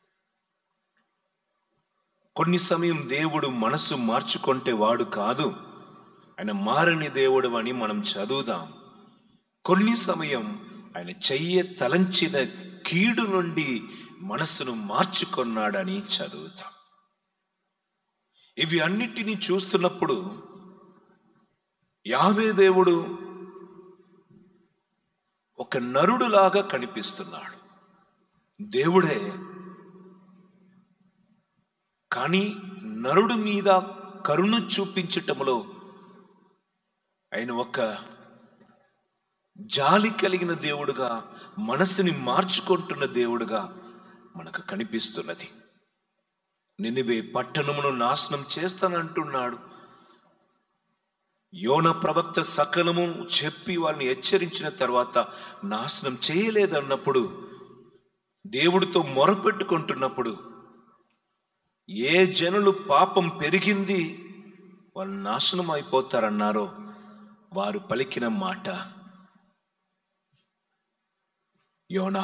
కొన్ని సమయం దేవుడు మనసు మార్చుకుంటే వాడు కాదు ఆయన మారని దేవుడు అని మనం చదువుదాం కొన్ని సమయం ఆయన చెయ్య తలంచిన కీడు నుండి మనసును మార్చుకొన్నాడని చదువుతాం ఇవి అన్నిటినీ చూస్తున్నప్పుడు యావే దేవుడు ఒక నరుడులాగా కనిపిస్తున్నాడు దేవుడే కానీ నరుడు మీద కరుణ చూపించటంలో ఆయన ఒక జాలి కలిగిన దేవుడుగా మనసుని మార్చుకుంటున్న దేవుడుగా మనకు కనిపిస్తున్నది నినివే పట్టణమును నాశనం చేస్తానంటున్నాడు యోన ప్రవక్త సకలము చెప్పి వాళ్ళని హెచ్చరించిన తర్వాత నాశనం చేయలేదన్నప్పుడు దేవుడితో మొరపెట్టుకుంటున్నప్పుడు ఏ జనులు పాపం పెరిగింది వాళ్ళు నాశనం అయిపోతారన్నారో వారు పలికిన మాట యోనా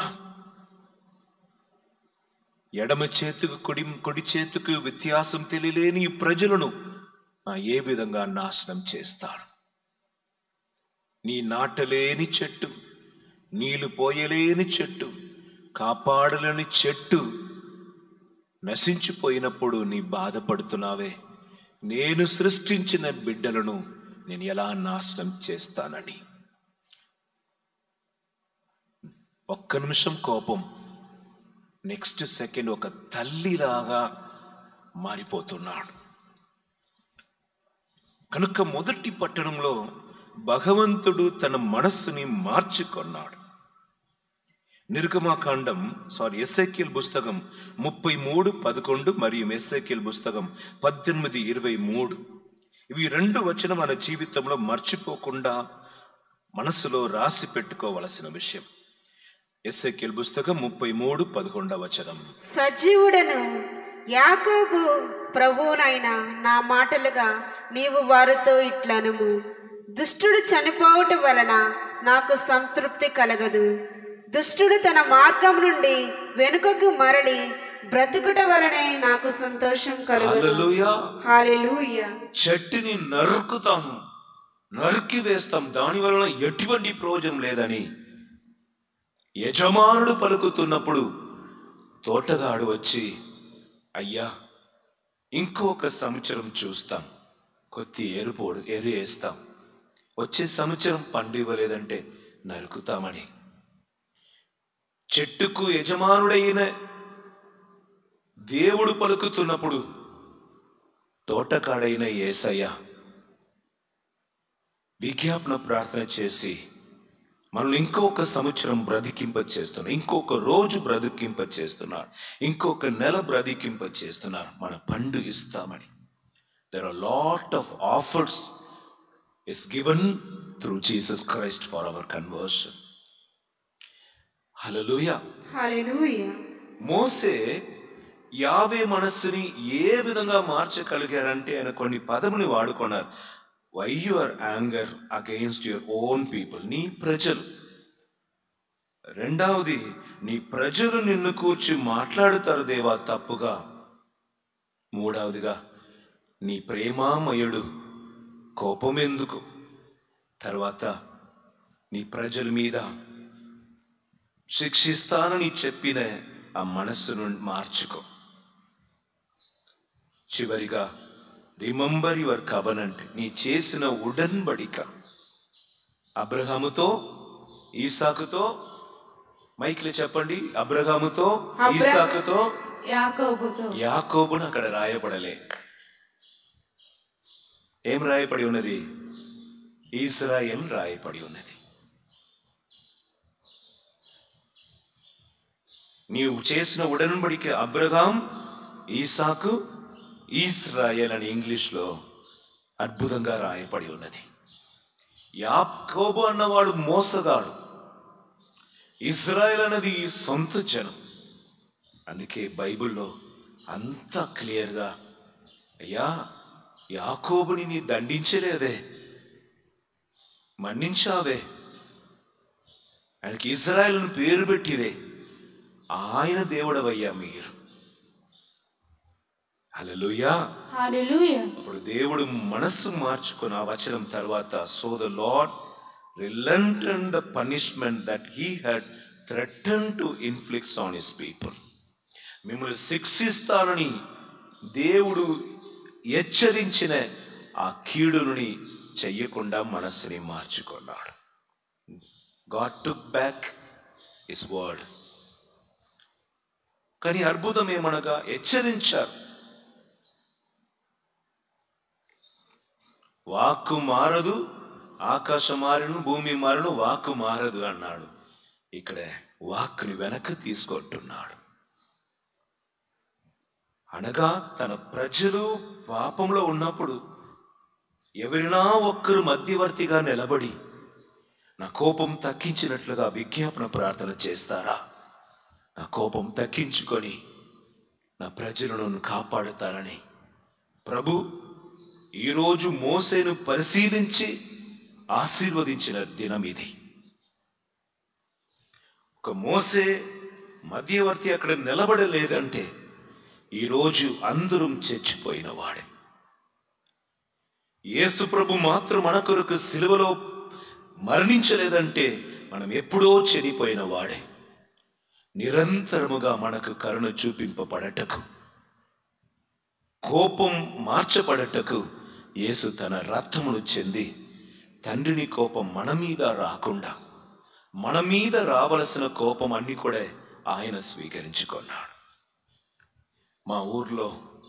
ఎడమ చేతుకు కుడి కుడి చేతుకు వ్యత్యాసం తెలియలేని ఈ ప్రజలను ఆ ఏ విధంగా నాశనం చేస్తాడు నీ నాటలేని చెట్టు నీళ్లు పోయలేని చెట్టు కాపాడలేని చెట్టు నశించిపోయినప్పుడు నీ బాధపడుతున్నావే నేను సృష్టించిన బిడ్డలను నేను ఎలా నాశనం చేస్తానని ఒక్క నిమిషం కోపం నెక్స్ట్ సెకండ్ ఒక తల్లిలాగా మారిపోతున్నాడు కనుక మొదటి పట్టణంలో భగవంతుడు తన మనస్సుని మార్చుకొన్నాడు నిర్గమాకాండం సారీ ఎస్ఐక్యల్ పుస్తకం ముప్పై మూడు పదకొండు మరియు ఎస్ఐక్యల్ పుస్తకం పద్దెనిమిది ఇరవై మూడు ఇవి రెండు వచ్చిన మన జీవితంలో మర్చిపోకుండా మనసులో రాసి పెట్టుకోవలసిన విషయం ఎస్ఐక్యల్ పుస్తకం ముప్పై మూడు పదకొండవ వచనం సజీవుడను యాకోబు ప్రభువునైన నా మాటలుగా నీవు వారితో ఇట్లనుము దుష్టుడు చనిపోవుట వలన నాకు సంతృప్తి కలగదు దుష్టుడు తన మార్గం నుండి వెనుకకు మరలి బ్రతుకుట వలనే నాకు సంతోషం కలుగును హల్లెలూయా హాలెలూయా చెట్టుని నరుకుతాము నరికి వేస్తాం దాని వలన ఎటువంటి ప్రయోజనం లేదని యజమానుడు పలుకుతున్నప్పుడు తోటగాడు వచ్చి అయ్యా ఇంకొక సంవత్సరం చూస్తాం కొద్ది ఎరుపోడు ఎరు వేస్తాం వచ్చే సంవత్సరం పండు ఇవ్వలేదంటే నరుకుతామని చెట్టుకు యజమానుడైన దేవుడు పలుకుతున్నప్పుడు తోటకాడైన ఏసయ్య విజ్ఞాపన ప్రార్థన చేసి మనల్ని ఇంకొక సంవత్సరం బ్రతికింప చేస్తున్నాడు ఇంకొక రోజు బ్రతికింప చేస్తున్నాడు ఇంకొక నెల బ్రతికింప చేస్తున్నారు మన పండు ఇస్తామని there are lot of offers is given through Jesus Christ for our conversion hallelujah hallelujah మోసే యావే మనస్సుని ఏ విధంగా మార్చగలిగారంటే ఆయన కొన్ని పదముని వాడుకున్నారు why your anger against your own people నీ ప్రజలు రెండవది నీ ప్రజలు నిన్ను కూర్చి మాట్లాడుతారు దేవా తప్పుగా మూడవదిగా నీ ప్రేమామయుడు కోపం ఎందుకు తర్వాత నీ ప్రజల మీద శిక్షిస్తానని చెప్పిన ఆ మనస్సును మార్చుకో చివరిగా రిమంబర్ యువర్ కవనంట్ నీ చేసిన ఉడన్బడిక అబ్రహాముతో ఈసాకుతో మైక్లు చెప్పండి అబ్రహాముతో అబ్ర- ఈసాకుతో యాకోబుతో యాకోబును అక్కడ రాయపడలే ఏం రాయపడి ఉన్నది ఈస్రాయేల్ రాయపడి ఉన్నది నీవు చేసిన ఉడనబడికి అబ్రహాం ఈసాకు ఈస్రాయల్ అని ఇంగ్లీష్లో అద్భుతంగా రాయపడి ఉన్నది యాకోబు అన్నవాడు మోసగాడు ఇజ్రాయెల్ అన్నది సొంత జనం అందుకే బైబిల్లో అంత క్లియర్గా అయ్యా యాకోబుని నీ దండించలేదే మన్నించావే ఆయనకి ఇజ్రాయెల్ను పేరు పెట్టిదే ఆయన దేవుడవయ్యా మీరు హల్లెలూయా హల్లెలూయా అప్పుడు దేవుడు మనస్సు మార్చుకుని ఆ వచనం తర్వాత so the Lord relent and the punishment that he had threatened to inflicts on his people మిమ్మల్ని శిక్షిస్తానని దేవుడు హెచ్చరించిన ఆ కీడుని చెయ్యకుండా మనస్సుని మార్చుకున్నాడు God took back is word కానీ అద్భుతం ఏమనగా హెచ్చరించారు వాక్కు మారదు ఆకాశం మారను భూమి మారను వాక్కు మారదు అన్నాడు ఇక్కడ వాక్కుని వెనక్కి తీసుకుంటున్నాడు అనగా తన ప్రజలు పాపంలో ఉన్నప్పుడు ఎవరినా ఒక్కరు మధ్యవర్తిగా నిలబడి నా కోపం తగ్గించినట్లుగా విజ్ఞాపన ప్రార్థన చేస్తారా నా కోపం తగ్గించుకొని నా ప్రజలను కాపాడుతానని ప్రభు ఈరోజు మోసేను పరిశీలించి ఆశీర్వదించిన దినం ఇది ఒక మోసే మధ్యవర్తి అక్కడ నిలబడలేదంటే ఈరోజు అందరం చచ్చిపోయిన వాడే యేసు ప్రభు మాత్రం మన కొరకు సిలువలో మరణించలేదంటే మనం ఎప్పుడో చనిపోయిన వాడే నిరంతరముగా మనకు కరుణ చూపింపబడటకు కోపం మార్చబడటకు యేసు తన రక్తమును చెంది తండ్రిని కోపం మన మీద రాకుండా మన మీద రావలసిన కోపం అన్ని కూడా ఆయన స్వీకరించుకున్నాడు మా ఊర్లో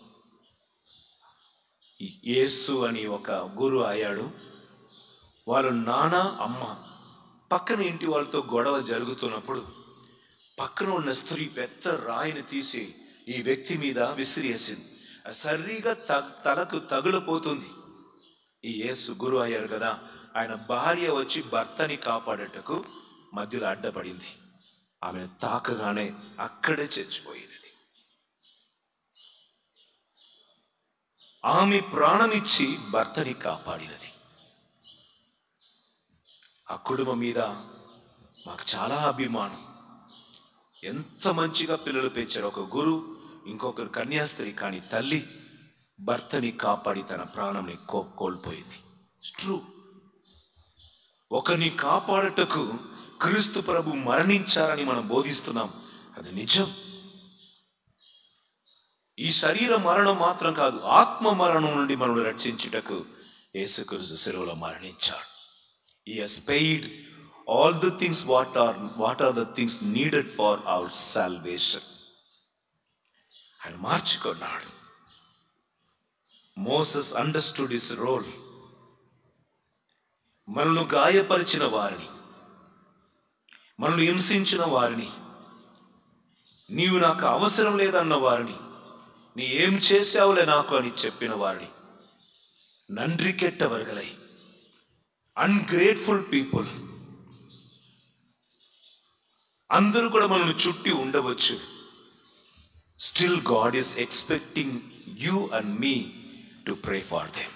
ఈ యేసు అని ఒక గురు అయ్యాడు వాళ్ళు నాన్న అమ్మ పక్కన ఇంటి వాళ్ళతో గొడవ జరుగుతున్నప్పుడు పక్కన ఉన్న స్త్రీ పెద్ద రాయిని తీసి ఈ వ్యక్తి మీద విసిరేసింది అది సరిగా త- తలకు తగులపోతుంది ఈ యేసు గురు అయ్యారు కదా ఆయన భార్య వచ్చి భర్తని కాపాడటకు మధ్యలో అడ్డపడింది ఆమె తాకగానే అక్కడే చచ్చిపోయినది ఆమె ప్రాణమిచ్చి భర్తని కాపాడినది ఆ కుటుంబం మీద మాకు చాలా అభిమానం ఎంత మంచిగా పిల్లలు పెంచారు ఒక గురు ఇంకొకరు కన్యాస్త్రీ కానీ తల్లి భర్తని కాపాడి తన ప్రాణంని కో కోల్పోయింది ట్రూ ఒకరిని కాపాడటకు క్రీస్తు ప్రభు మరణించారని మనం బోధిస్తున్నాం అది నిజం ఈ శరీర మరణం మాత్రం కాదు ఆత్మ మరణం నుండి మనల్ని రక్షించుటకు యేసుక్రీస్తు సెలవులో మరణించాడు he has paid all the things what are what are the things needed for our salvation ఆయన మార్చుకున్నాడు మోసస్ అండర్స్టూడ్ ఇస్ రోల్ మనల్ని గాయపరిచిన వారిని మనల్ని హింసించిన వారిని నీవు నాకు అవసరం లేదన్న వారిని నీ ఏం చేశావులే నాకు అని చెప్పిన వారిని నండ్రి కెట్టవరగలై అన్గ్రేట్ఫుల్ పీపుల్ అందరూ కూడా మనల్ని చుట్టి ఉండవచ్చు still God is expecting you and me to pray for them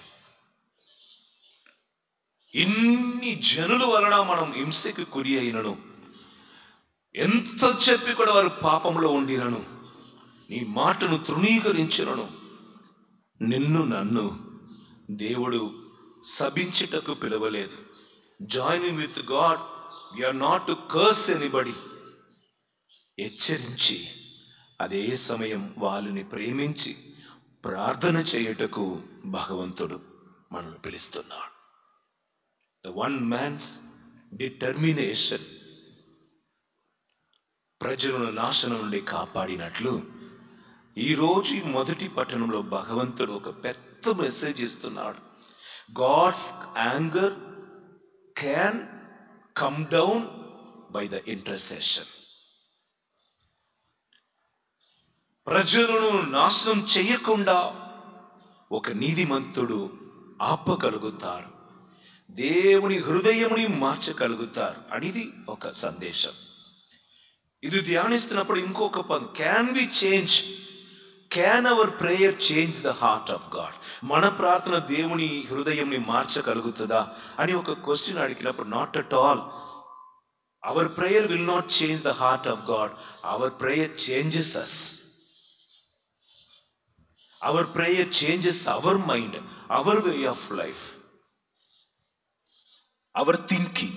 ఇన్ని జనుల వలన మనం హింసకి గురి అయినను ఎంత చెప్పి కూడా వారు పాపంలో ఉండినను నీ మాటను తృణీకరించినను నిన్ను నన్ను దేవుడు సభించుటకు పిలవలేదు joining with God are not to curse anybody హెచ్చరించి అదే సమయం వాళ్ళని ప్రేమించి ప్రార్థన చేయుటకు భగవంతుడు మనల్ని పిలుస్తున్నాడు ద వన్ మ్యాన్స్ డిటర్మినేషన్ ప్రజలను నాశనం నుండి కాపాడినట్లు ఈరోజు ఈ మొదటి పట్టణంలో భగవంతుడు ఒక పెద్ద మెసేజ్ ఇస్తున్నాడు God's anger can come down by the intercession ప్రజలను నాశనం చేయకుండా ఒక నీతిమంతుడు ఆపగలుగుతారు దేవుని హృదయముని మార్చగలుగుతారు అనేది ఒక సందేశం ఇది ధ్యానిస్తున్నప్పుడు ఇంకొక పదం can we change can our prayer change the heart of God మన ప్రార్థన దేవుని హృదయంని మార్చగలుగుతుందా అని ఒక క్వశ్చన్ అడిగినప్పుడు not at all our prayer will not change the heart of God our prayer changes us our prayer changes our mind our way of life our thinking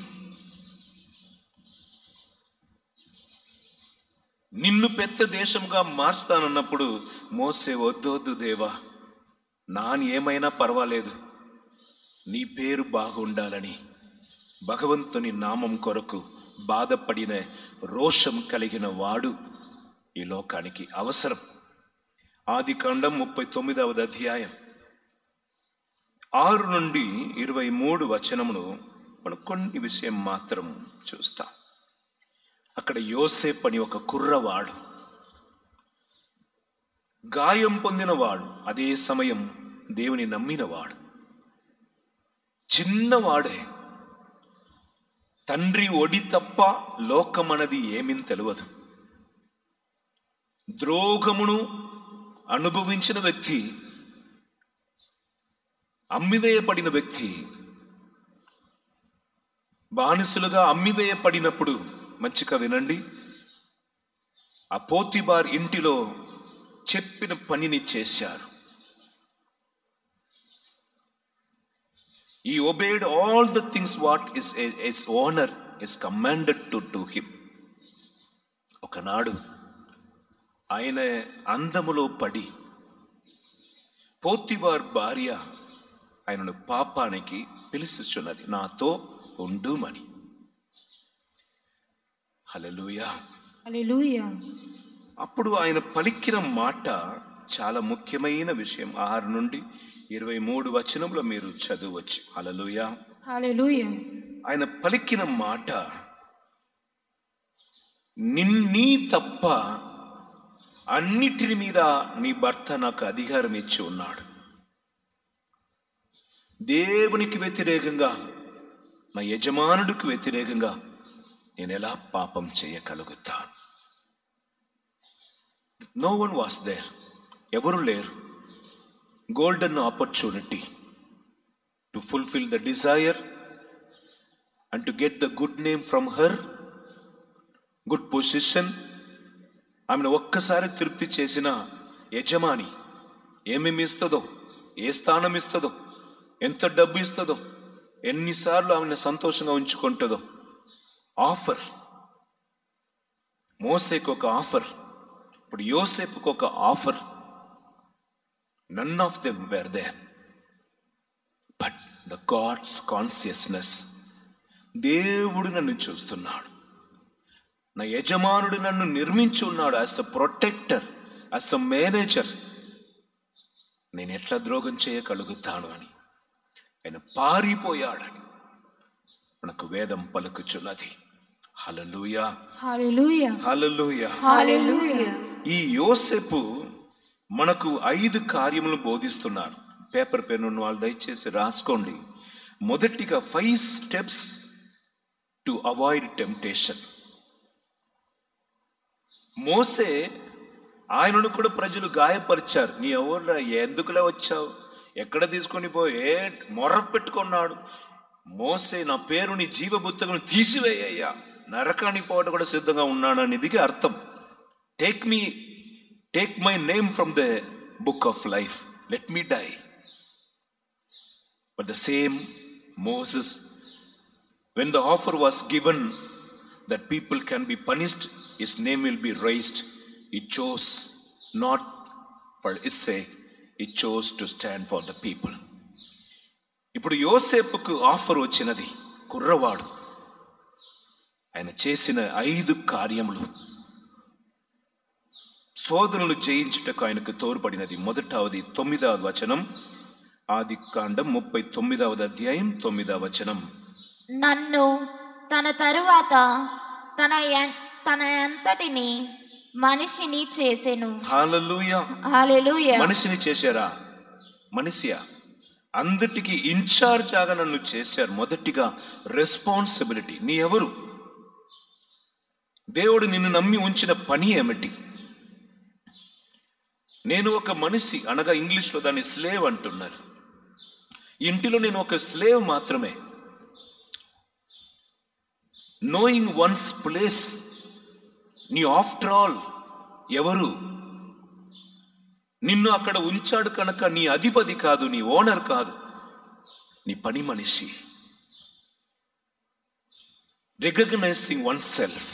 నిన్ను పెద్ద దేశంగా మార్చుతానన్నప్పుడు మోసే వద్దు వద్దు దేవా నాని ఏమైనా పర్వాలేదు నీ పేరు బాగుండాలని భగవంతుని నామం కొరకు బాధపడిన రోషం కలిగిన వాడు ఈ లోకానికి అవసరం ఆది కాండం ముప్పై తొమ్మిదవది అధ్యాయం ఆరు నుండి ఇరవై మూడు వచనమును మనం కొన్ని విషయం మాత్రం చూస్తాం అక్కడ యోసేప్ అని ఒక కుర్రవాడు గాయం పొందినవాడు అదే సమయం దేవుని నమ్మినవాడు చిన్నవాడే తండ్రి ఒడి తప్ప లోకమనది ఏమీ తెలియదు ద్రోగమును అనుభవించిన వ్యక్తి అమ్మివేయబడిన వ్యక్తి బానిసలుగా అమ్మివేయబడినప్పుడు మంచిగా వినండి ఆ పోతిబార్ ఇంటిలో చెప్పిన పనిని చేశారు he obeyed all the things what is is owner is commanded to do him ఒకనాడు ఆయన అందములో పడి పోతిబార్ భార్య ఆయనను పాపానికి పిలుస్తున్నది నాతో ఉండుమని హల్లెలూయా హల్లెలూయా అప్పుడు ఆయన పలికిన మాట చాలా ముఖ్యమైన విషయం ఆరు నుండి ఇరవై మూడు వచనంలో మీరు చదవచ్చు హల్లెలూయా హల్లెలూయా ఆయన పలికిన మాట నిన్నీ తప్ప అన్నిటిని మీద నీ భర్త నాకు అధికారం ఇచ్చి ఉన్నాడు దేవునికి వ్యతిరేకంగా నా యజమానుడికి వ్యతిరేకంగా నేను ఎలా పాపం చేయగలుగుతాను నో వన్ వాస్ దేర్ ఎవరు లేరు golden opportunity to fulfil the desire and to get the good name from her good position ఆమెను ఒక్కసారి తృప్తి చేసిన యజమాని ఏమేమి ఇస్తుందో ఏ స్థానం ఇస్తుందో ఎంత డబ్బు ఇస్తుందో ఎన్నిసార్లు ఆమెను సంతోషంగా ఉంచుకుంటుందో ఆఫర్ మోసేకు ఒక ఆఫర్ ఇప్పుడు యోసేపుకు ఒక offer none of them where they but the God's consciousness దేవుడు నన్ను చూస్తున్నాడు నా యజమానుడు నన్ను నిర్మించి ఉన్నాడు as a protector as a manager నేను ఎట్లా ద్రోగం చేయగలుగుతాను అని ఆయన పారిపోయాడని మనకు వేదం పలుకుచున్నది హలలుయా హల్లెలూయా హలలుయా హల్లెలూయా ఈ యోసేపు మనకు ఐదు కార్యములు బోధిస్తున్నారు పేపర్ పెన్ ఉన్న వాళ్ళు దయచేసి రాసుకోండి మొదటిగా five steps to avoid temptation మోసే ఆయనను కూడా ప్రజలు గాయపరిచారు నీ ఎవరు ఎందుకులే వచ్చావు ఎక్కడ తీసుకొని పోయి ఏ మొర్ర పెట్టుకున్నాడు మోసే నా పేరు నీ జీవ పుస్తకం తీసివేయ్యా నరకానికి పోవడం కూడా సిద్ధంగా ఉన్నాడని ఇదిగే అర్థం take me take my name from the book of life let me die but the same Moses when the offer was given that people can be punished, his name will be raised. He chose not for his sake, he chose to stand for the people. ఇప్పుడు యోసేపుకు offer వచ్చినది కుర్రవాడు ఆయన చేసిన ఐదు కార్యములు శోధనలు జయించుటకు ఆయనకు తోడ్పడినది మొదటవది తొమ్మిదవ వచనం ఆది కాండం ముప్పై తొమ్మిదవది అధ్యాయం తొమ్మిదవ వచనం నన్ను తన తరువాత తన ఎన్- తన అంతటిని మనిషిని చేసెను హాలూయా హల్లెలూయా మనిషిని చేశారా మనిషియా అందటికీ ఇన్ఛార్జ్ ఆగా నన్ను చేశారు మొదటిగా రెస్పాన్సిబిలిటీ నీ ఎవరు దేవుడు నిన్ను నమ్మి ఉంచిన పని ఏమిటి నేను ఒక మనిషి అనగా ఇంగ్లీష్లో దాన్ని స్లేవ్ అంటున్నారు ఇంటిలో నేను ఒక స్లేవ్ మాత్రమే నోయింగ్ వన్స్ ప్లేస్ నీ ఆఫ్టర్ ఆల్ ఎవరు నిన్ను అక్కడ ఉంచాడు కనుక నీ అధిపతి కాదు నీ ఓనర్ కాదు నీ పని మనిషి recognising oneself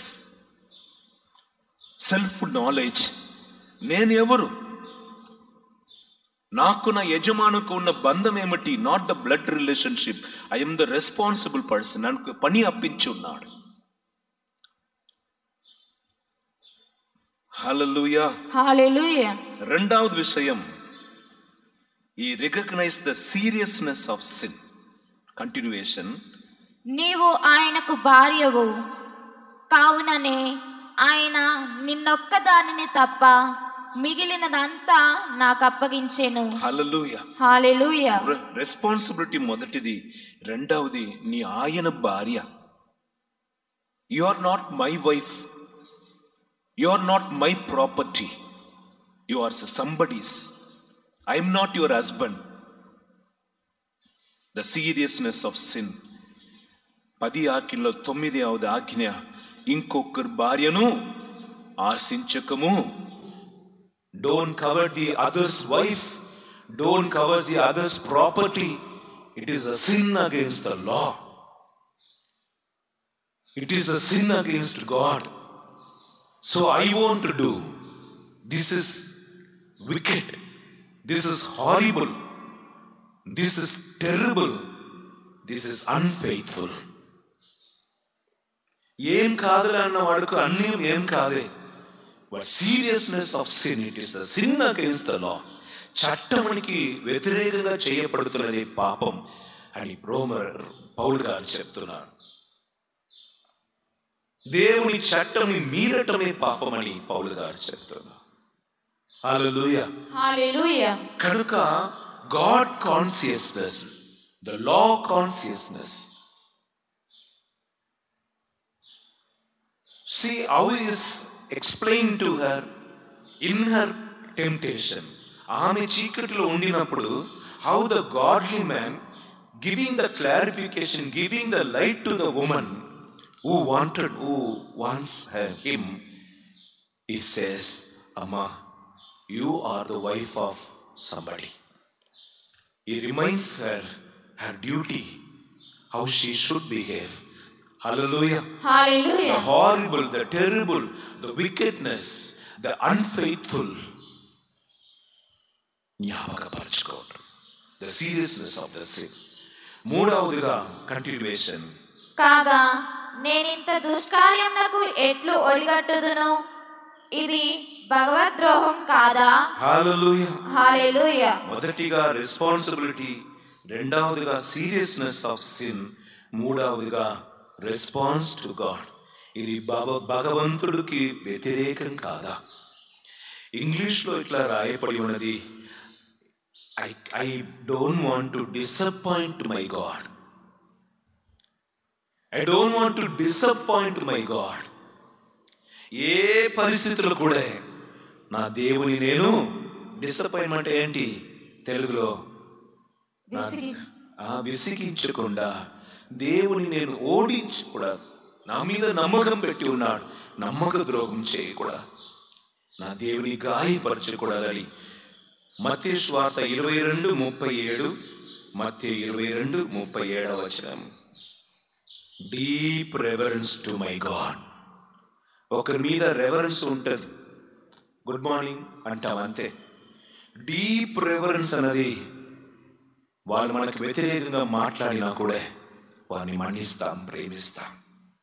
self knowledge నేను ఎవరు నాకు నా యజమానుకు ఉన్న బంధం ఏమిటి not the blood relationship I'm the responsible person నాకు పని అప్పించి ఉన్నాడు హల్లెలూయా హల్లెలూయా రెండవది విషయం ఈ recognise the seriousness of sin continuation నీవు ఆయనకు భార్యవు కావుననే ఆయన నిన్నొక్క దానిని తప్ప మిగిలినదంతా నాకు అప్పగించెను హల్లెలూయ హాలెలూయ రెస్పాన్సిబిలిటీ మొదటిది రెండవది నీ ఆయన భార్య you are not my wife you are not my property you are somebody's I'm not your husband the seriousness of sin పది ఆజ్ఞల్లో తొమ్మిది అవది ఆజ్ఞ ఇంకొకరి భార్యను ఆశించకము don't covet the others wife don't covet the others property it is a sin against the law it is a sin against God so I want to do this is wicked this is horrible this is terrible this is unfaithful ఏం కాదులే అన్న వాడుకు అన్నీ ఏం కాదే but seriousness of sin it is the sin against the law చట్టమునికి వ్యతిరేకంగా చేయబడుతున్నది పాపం అని రోమర్ పౌల్ గారు చెప్తున్నారు దేవుని చట్టంని మీరటమే పాపమని పౌలు గారు చెప్తున్నారు హల్లెలూయా హాలెలూయ కనుక God consciousness the law consciousness See how is explained to her in her temptation. ఆమె చీకటిలో ఉండినప్పుడు how the godly man giving the clarification giving the light to the woman who wanted who wants him he says అమ్మా you are the wife of somebody he reminds her her duty how she should behave hallelujah hallelujah the horrible, the terrible, the wickedness, the unfaithful. జ్ఞాపకపరచుకోవడం the seriousness of the sin మూడవదిగా continuation కాగా నేనింత దుష్కార్యమునకు ఎట్లు ఒడిగట్టుదును ఇది భగవద్రోహం కాదా హాలూయ హాలెలూయ మొదటిగా రెస్పాన్సిబిలిటీ రెండవదిగా సీరియస్నెస్ ఆఫ్ సిన్ మూడవదిగా రెస్పాన్స్ టు గాడ్ ఇది భగ భగవంతుడికి వ్యతిరేకం కాదా ఇంగ్లీష్లో ఇట్లా రాయబడి ఉన్నది I I don't want to disappoint my God I don't want to disappoint my God ఏ పరిస్థితుల్లో కూడా నా దేవుని నేను డిసప్పాయింట్మెంట్ ఏంటి తెలుగులో నా- ఆ విసిగించకుండా దేవుని నేను ఓడించకూడదు నా మీద నమ్మకం పెట్టి ఉన్నాడు నమ్మక ద్రోహం చేయకూడదు నా దేవుని గాయపరచకూడదని మత్య స్వార్త ఇరవై రెండు ముప్పై ఏడు మత్య ఇరవై రెండు ముప్పై ఏడవ వచనం deep reverence to my God ఒకరి మీద రెవరెన్స్ ఉంటుంది గుడ్ మార్నింగ్ అంటాం అంతే డీప్ రెవరెన్స్ అన్నది వాళ్ళు మనకు వ్యతిరేకంగా మాట్లాడినా కూడా వారిని మన్నిస్తాం ప్రేమిస్తాం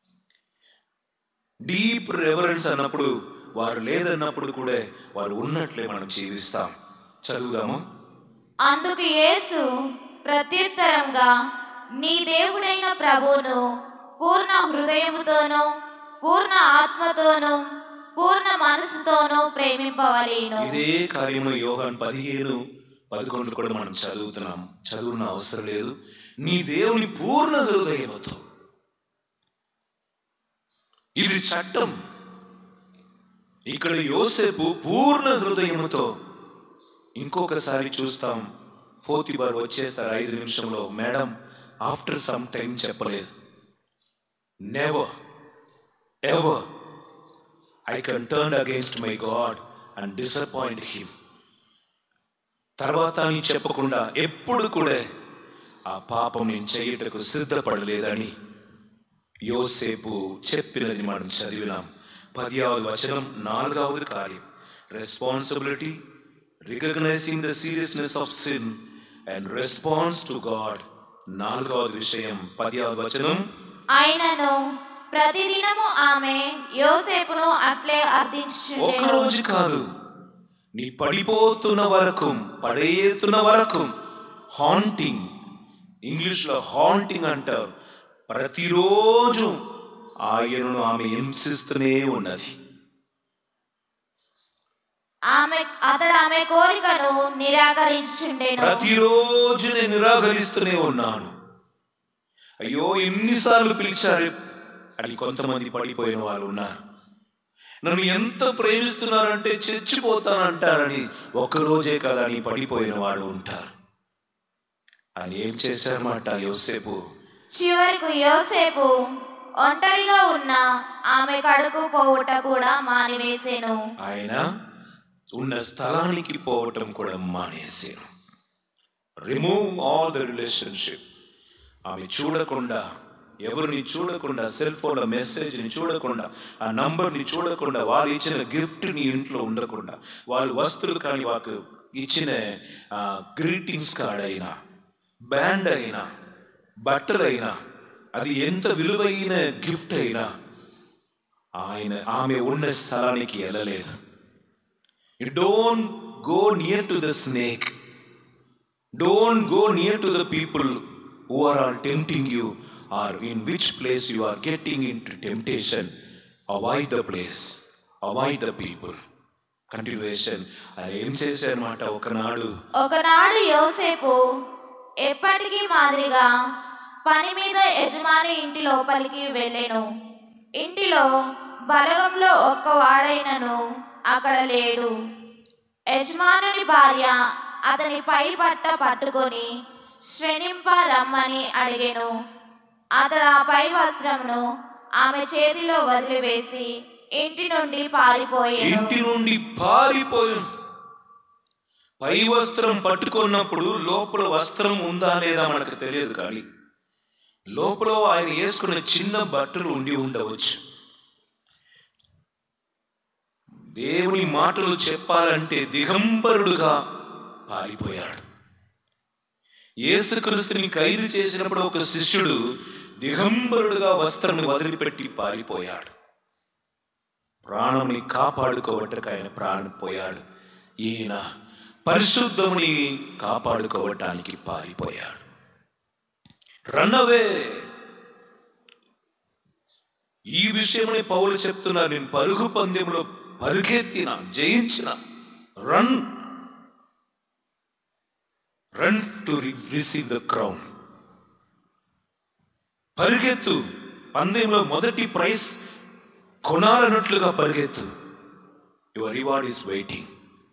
డీప్ రెవరెన్స్ అన్నప్పుడు వారు లేదన్నప్పుడు కూడా వారు ఉన్నట్లే మనం జీవిస్తాం చదువుదాము అందుకు యేసు ప్రత్యుత్తరంగా నీ దేవుడైన ప్రభువును పూర్ణ హృదయముతోనూ పూర్ణ ఆత్మతోనూ పూర్ణ మనసుతోనూ ప్రేమింపవలేను ఇదే కార్యము యోగాన్ పదిహేను పదకొండు కూడా మనం చదువుతున్నాం చదువున్న అవసరం లేదు నీ దేవుని పూర్ణ హృదయముతో ఇది చట్టం ఇక్కడ యోసేపు పూర్ణ హృదయముతో ఇంకొకసారి చూస్తాం ఫోర్త్ బార్ వచ్చేస్తారు ఐదు నిమిషంలో మేడం ఆఫ్టర్ సమ్ టైం చెప్పలేదు never ever I can turn against my God and disappoint him తర్వాత అని చెప్పకుండా ఎప్పుడు కూడా ఆ పాపం నేను చేయుటకు సిద్ధపడలేదని యోసేపు చెప్పినది మనం చదివినాం పదియావది వచనం నాలుగవది కార్యం responsibility recognizing the seriousness of sin and response to God నాలుగవది విషయం పదియావది వచనం ఆయనను ప్రతిదినము ఆమె యోసేపును అట్లే ఒక అర్థించుండెను రోజు కాదు నీ పడిపోతున్న వరకు పడేతున్న వరకు హాంటింగ్ ఇంగ్లీష్లో హాంటింగ్ అంటారు ప్రతిరోజు ఆయనను ఆమె హింసిస్తూనే ఉన్నది ఆమె అతడు ఆమె కోరికను నిరాకరించుండెను ప్రతిరోజు నేను నిరాకరిస్తూనే ఉన్నాను అయ్యో ఎన్నిసార్లు పిలిచారు అని కొంతమంది పడిపోయిన వాళ్ళు ఉన్నారు నన్ను ఎంత ప్రేమిస్తున్నారంటే చచ్చిపోతానంటారని ఒక్కరోజే కదా అని పడిపోయిన వాడు ఉంటారు అని ఏం చేశారన్నమాట యోసేపు చివరకు యోసేపు ఒంటరిగా ఉన్న ఆమె కడుకు పోవుట కూడా మానివేసెను ఆయన ఉన్న స్థలానికి పోవటం కూడా మానేసాను రిమూవ్ ఆల్ ద రిలేషన్షిప్ ఆమె చూడకుండా ఎవరిని చూడకుండా సెల్ ఫోన్ మెసేజ్ని చూడకుండా ఆ నంబర్ని చూడకుండా వాళ్ళు ఇచ్చిన గిఫ్ట్ని ఇంట్లో ఉండకుండా వాళ్ళు వస్తువులు కానీ వాళ్ళకు ఇచ్చిన గ్రీటింగ్స్ కార్డ్ అయినా బ్యాండ్ అయినా బట్టలైనా అది ఎంత విలువైన గిఫ్ట్ అయినా ఆయన ఆమె ఉన్న స్థలానికి వెళ్ళలేదు You don't go near to the snake. Don't go near to the people who are all tempting you or in which place you are getting into temptation. Avoid the place. Avoid the people. Continuation అది ఏం చేశారన్నమాట ఒకనాడు ఒకనాడు యోసేపు ఎప్పటికీ మాదిరిగా పని మీద యజమాని ఇంటి లోపలికి వెళ్ళెను ఇంటిలో బలగంలో ఒక్క వాడైనను అక్కడ లేడు యజమానుని భార్య అతని పై పట్ట పట్టుకొని శ్రనింప రమ్మని అడిగెను అతడు ఆ పై వస్త్రమును ఆమె చేతిలో వదిలివేసి ఇంటి నుండి పారిపోయాను ఇంటి నుండి పారిపోయి పై వస్త్రం పట్టుకున్నప్పుడు లోపల వస్త్రం ఉందా లేదా మనకు తెలియదు కానీ లోపల ఆయన వేసుకున్న చిన్న బట్టలు ఉండి ఉండవచ్చు దేవుని మాటలు చెప్పాలంటే దిగంబరుడుగా పారిపోయాడు యేసుక్రీస్తుని ఖైదు చేసినప్పుడు ఒక శిష్యుడు దిగంబరుడుగా వస్త్రం వదిలిపెట్టి పారిపోయాడు ప్రాణంని కాపాడుకోవటానికి ఆయన ప్రాణం పోయాడు ఈయన పరిశుద్ధముని కాపాడుకోవటానికి పారిపోయాడు రన్నవే ఈ విషయమని పౌలు చెప్తున్నా నేను పరుగు పందెంలో పరుగెత్తిన జయించిన run run to receive the crown పరిగెత్తు పందెంలో మొదటి ప్రైజ్ కొనాలన్నట్లుగా పరిగెత్తు your reward is waiting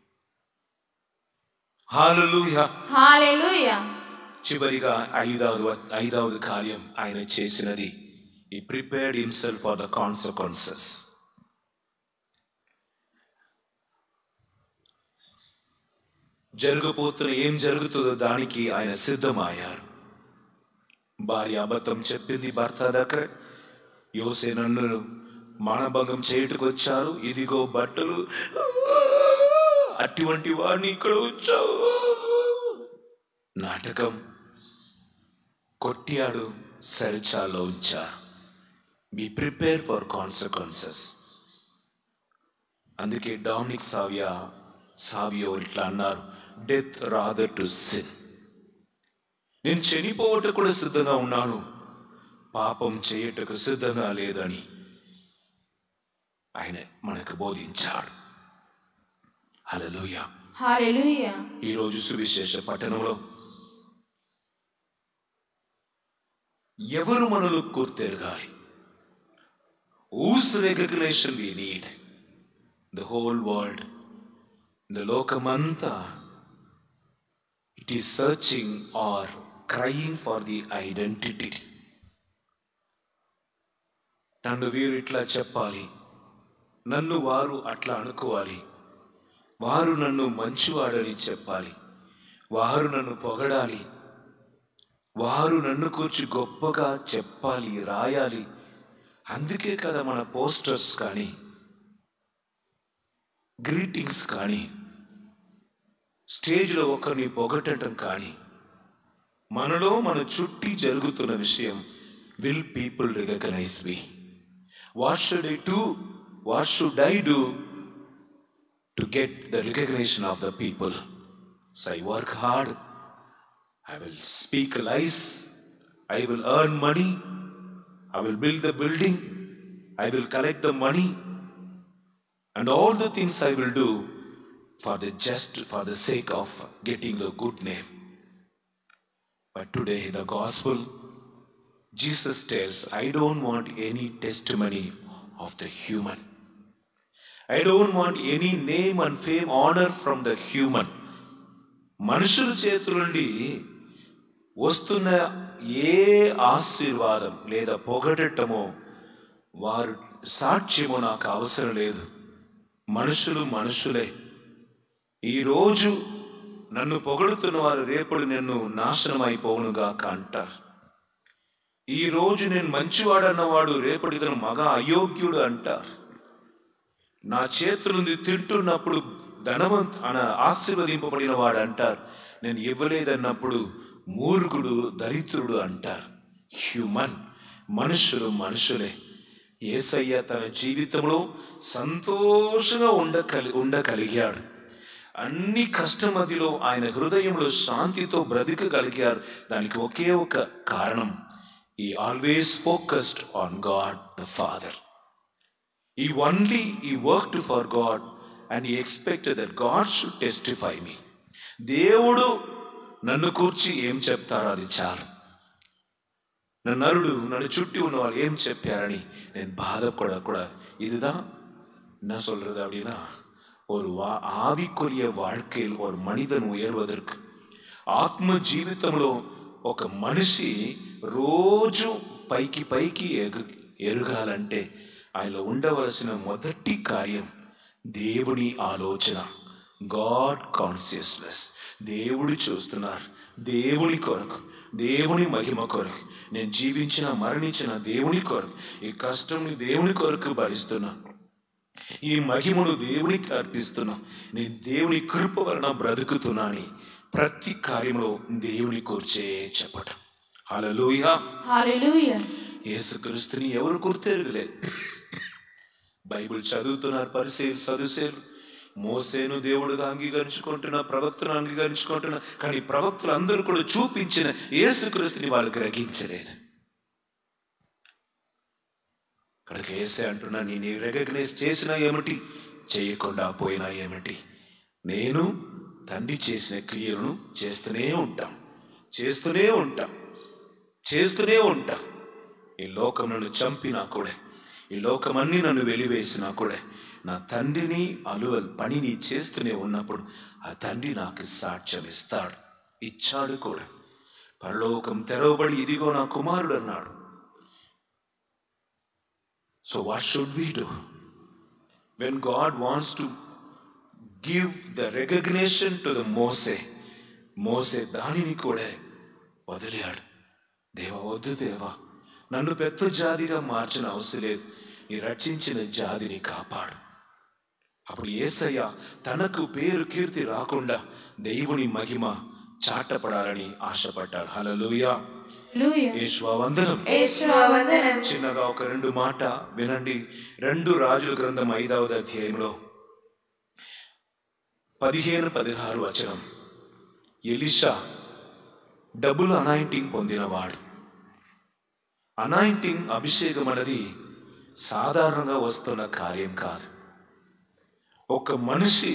hallelujah hallelujah చివరిగా ఐదవది ఐదవది కార్యం ఆయన చేసినది he prepared himself for the consequences జరగబోతున్న ఏం జరుగుతుందో దానికి ఆయన సిద్ధమయ్యారు భార్య అబద్ధం చెప్పింది భర్త దగ్గర యోసే నన్ను మానభంగం చేయుటకు వచ్చారు ఇదిగో బట్టలు అటువంటి వాడిని ఇక్కడ వచ్చావు నాటకం కొట్టాడు సరిచాలో ఉంచారు బి ప్రిపేర్ ఫర్ కాన్సిక్వెన్సెస్ అందుకే డామినిక్ సావియా సావియో ఇట్లా అన్నారు డెత్ రాదర్ టు సిన్ నేను చనిపోవటం కూడా సిద్ధంగా ఉన్నాను పాపం చేయటకు సిద్ధంగా లేదని ఆయన మనకు బోధించాడు హల్లెలూయా హల్లెలూయా ఈరోజు సువిశేష పట్టణంలో ఎవరు మనలో గుర్తెరగాలి whose recognition we need the whole world the లోకమంతా it is searching or crying for the identity నన్ను వీరు ఇట్లా చెప్పాలి నన్ను వారు అట్లా అనుకోవాలి వారు నన్ను మంచివాడని చెప్పాలి వారు నన్ను పొగడాలి వారు నన్ను కూర్చి గొప్పగా చెప్పాలి రాయాలి అందుకే కదా మన పోస్టర్స్ కానీ గ్రీటింగ్స్ కానీ స్టేజ్లో ఒకరిని పొగట్టడం కానీ మనలో మన చుట్టి జరుగుతున్న విషయం will people recognize me what should I do what should I do to get the recognition of the people. So I work hard. I will speak lies. I will earn money. I will build the building. I will collect the money. And all the things I will do for the just for the sake of getting a good name. But today, in the gospel, Jesus tells, I don't want any testimony of the human. I don't want any name and fame, honor from the human. మనుషుల చేతుల నుండి వస్తున్న ఏ ఆశీర్వాదం లేదా పొగడటమో వారు సాక్ష్యమో నాకు అవసరం లేదు మనుషులు మనుషులే ఈరోజు నన్ను పొగడుతున్న వారు రేపటి నిన్ను నాశనం అయిపోవునుగా అంటారు ఈ రోజు నేను మంచివాడన్నవాడు రేపటి ఇతను మగ అయోగ్యుడు అంటారు నా చేతులుంది తింటున్నప్పుడు ధనవంత్ అన ఆశీర్వదింపబడిన వాడు అంటారు నేను ఇవ్వలేదన్నప్పుడు మూర్ఖుడు దరిద్రుడు అంటారు హ్యూమన్ మనుషులు మనుషులే ఏసయ్య తన జీవితంలో సంతోషంగా ఉండకలి ఉండగలిగాడు అన్ని కష్ట మధ్యలో ఆయన హృదయంలో శాంతితో బ్రతికగలిగారు దానికి ఒకే ఒక కారణం he always focused on God the Father he only he work for God and he expected that God should testify me దేవుడు నన్ను కూర్చి ఏం చెప్తారో అది చాలు నా నరుడు నన్ను చుట్టి ఉన్న వాళ్ళు ఏం చెప్పారని నేను బాధపడக்கூடாது இதுதான் என்ன சொல்றது அப்படின்னா ஒரு வா ஆவிக்குரிய வாழ்க்கையில் ஒரு மனிதன் உயர்வதற்கு ఆత్మ జీవితంలో ఒక మనిషి రోజు పైకి పైకి ఎగు ఎరగాలంటే ఆయనలో ఉండవలసిన మొదటి కార్యం దేవుని ఆలోచన గాడ్ కాన్షియస్నెస్ దేవుడు చూస్తున్నారు దేవుని కొరకు దేవుని మహిమ కొరకు నేను జీవించిన మరణించిన దేవుని కొరకు ఈ కష్టం దేవుని కొరకు భరిస్తున్నా ఈ మహిమను దేవునికి అర్పిస్తున్నా నేను దేవుని కృప వలన బ్రతుకుతున్నాని ప్రతి కార్యంలో దేవుని కూర్చే చెప్పటం హల్లెలూయా Hallelujah. యేసుక్రీస్తుని ఎవరు గుర్తెరగలేదు బైబిల్ చదువుతున్నారు పరిశీలి చదువుసేరు మోసేను దేవుడుగా అంగీకరించుకుంటున్న ప్రవక్తను అంగీకరించుకుంటున్న కానీ ప్రవక్తలు అందరూ కూడా చూపించిన యేసుక్రీస్తుని వాళ్ళు గ్రహించలేదు ఇక్కడికి వేసే అంటున్నా నేను రికగ్నైజ్ చేసినా ఏమిటి చేయకుండా పోయినా ఏమిటి నేను తండ్రి చేసిన క్రియలను చేస్తూనే ఉంటాం చేస్తూనే ఉంటాం చేస్తూనే ఉంటా ఈ లోకం నన్ను చంపినా కూడా ఈ లోకమన్నీ నన్ను వెలివేసినా కూడా నా తండ్రిని అలువల్ పనిని చేస్తూనే ఉన్నప్పుడు ఆ తండ్రి నాకు సాక్ష్యం ఇస్తాడు ఇచ్చాడు కూడా పరలోకం తెరవబడి ఇదిగో నా కుమారుడు అన్నాడు so what should we do when God wants to give the recognition to the మోసే మోసే దానిని కూడా వదిలాడు దేవా వద్దు దేవా నన్ను పెద్ద జాతిగా మార్చిన అవసరం లేదు నీ రక్షించిన జాతిని కాపాడు అప్పుడు ఏసయ్య తనకు పేరు కీర్తి రాకుండా దేవుని మహిమ చాటపడాలని ఆశపడ్డాడు హలలుయా Hallelujah. యేసువా వందనం వందనం చిన్నగా ఒక రెండు మాట వినండి రెండు రాజుల గ్రంథం ఐదవది అధ్యాయంలో పదిహేను పదహారు వచనం ఎలిషా డబుల్ అనాయింటింగ్ పొందినవాడు అనాయింటింగ్ అభిషేకం అనేది సాధారణంగా వస్తున్న కార్యం కాదు ఒక మనిషి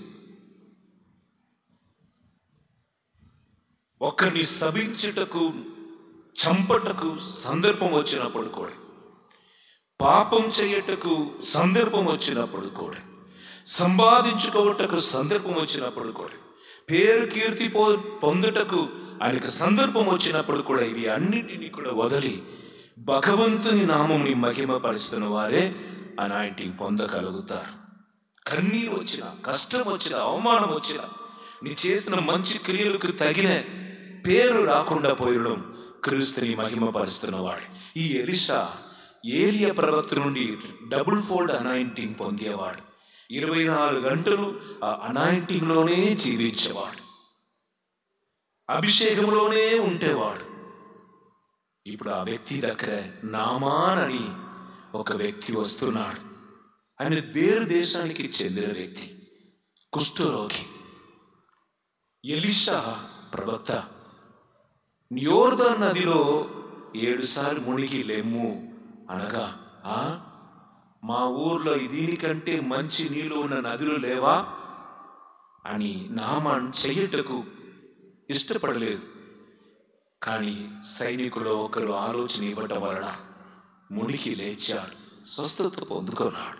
ఒకరిని సభించుటకు చంపటకు సందర్భం వచ్చినప్పుడు కూడా పాపం చేయటకు సందర్భం వచ్చినప్పుడు కూడా సంపాదించుకోవటకు సందర్భం వచ్చినప్పుడు కూడా పేరు కీర్తి పో పొందుటకు ఆయనకు సందర్భం వచ్చినప్పుడు కూడా ఇవి అన్నిటినీ కూడా వదిలి భగవంతుని నామంని మహిమపరుస్తున్న వారే అనాయింటిని పొందగలుగుతారు కన్నీరు వచ్చిన కష్టం వచ్చిన అవమానం వచ్చిన నీ చేసిన మంచి క్రియలకు తగిన పేరు రాకుండా పోయడం క్రీస్తుని మహిమపరుస్తున్నవాడు ఈ ఎలిషా ఏలియా ప్రవక్త నుండి డబుల్ ఫోల్డ్ అనాయింటింగ్ పొందేవాడు ఇరవై నాలుగు గంటలు ఆ అనాయింటింగ్ లోనే జీవించేవాడు అభిషేకంలోనే ఉండేవాడు ఇప్పుడు ఆ వ్యక్తి దగ్గర నామానని ఒక వ్యక్తి వస్తున్నాడు ఆయన వేరు దేశానికి చెందిన వ్యక్తి కుష్ఠరోగి ఎలిషా ప్రవక్త యోర్దన్ నదిలో ఏడుసార్లు మునిగి లెమ్ము అనగా ఆ మా ఊర్లో దీనికంటే మంచి నీళ్లు ఉన్న నదులు లేవా అని నామాన్ చెయ్యటకు ఇష్టపడలేదు కానీ సైనికులు ఒకరు ఆలోచన ఇవ్వటం వలన మునికి లేచాడు స్వస్థత పొందుకున్నాడు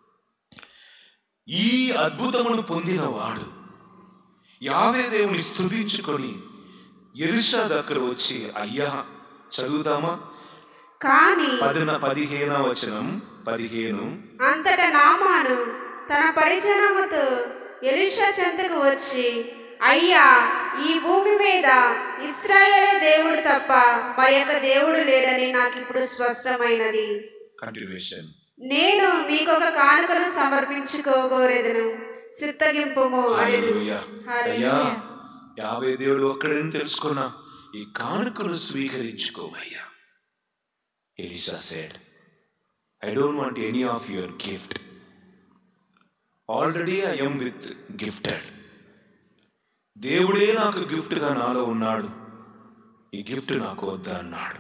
ఈ అద్భుతమును పొందిన వాడు యావే దేవుని స్తుతించుకొని ఎలిషా దగ్గర వచ్చి అయ్యా చదువుదామా కాని పదిన పదిహేన వచనం పదిహేను అంతట నామాను తన పరిజనముతో ఎలిషా చెంతకు వచ్చి అయ్యా ఈ భూమి మీద ఇస్రాయేలే దేవుడు తప్ప మరి యొక్క దేవుడు లేడని నాకు ఇప్పుడు స్పష్టమైనది కంటిన్యూషన్ నేను మీకొక కానుకను సమర్పించుకోగోరెదను సిద్ధగింపుము అనెను. హల్లెలూయా. అయ్యా యాభై దేవుడు ఒక్కడని తెలుసుకున్నా ఈ కానుకను స్వీకరించుకోవయ్యా Elisha said I don't want any of your gift already I am with gifted దేవుడే నాకు గిఫ్ట్గా నాలో ఉన్నాడు ఈ గిఫ్ట్ నాకు వద్దా అన్నాడు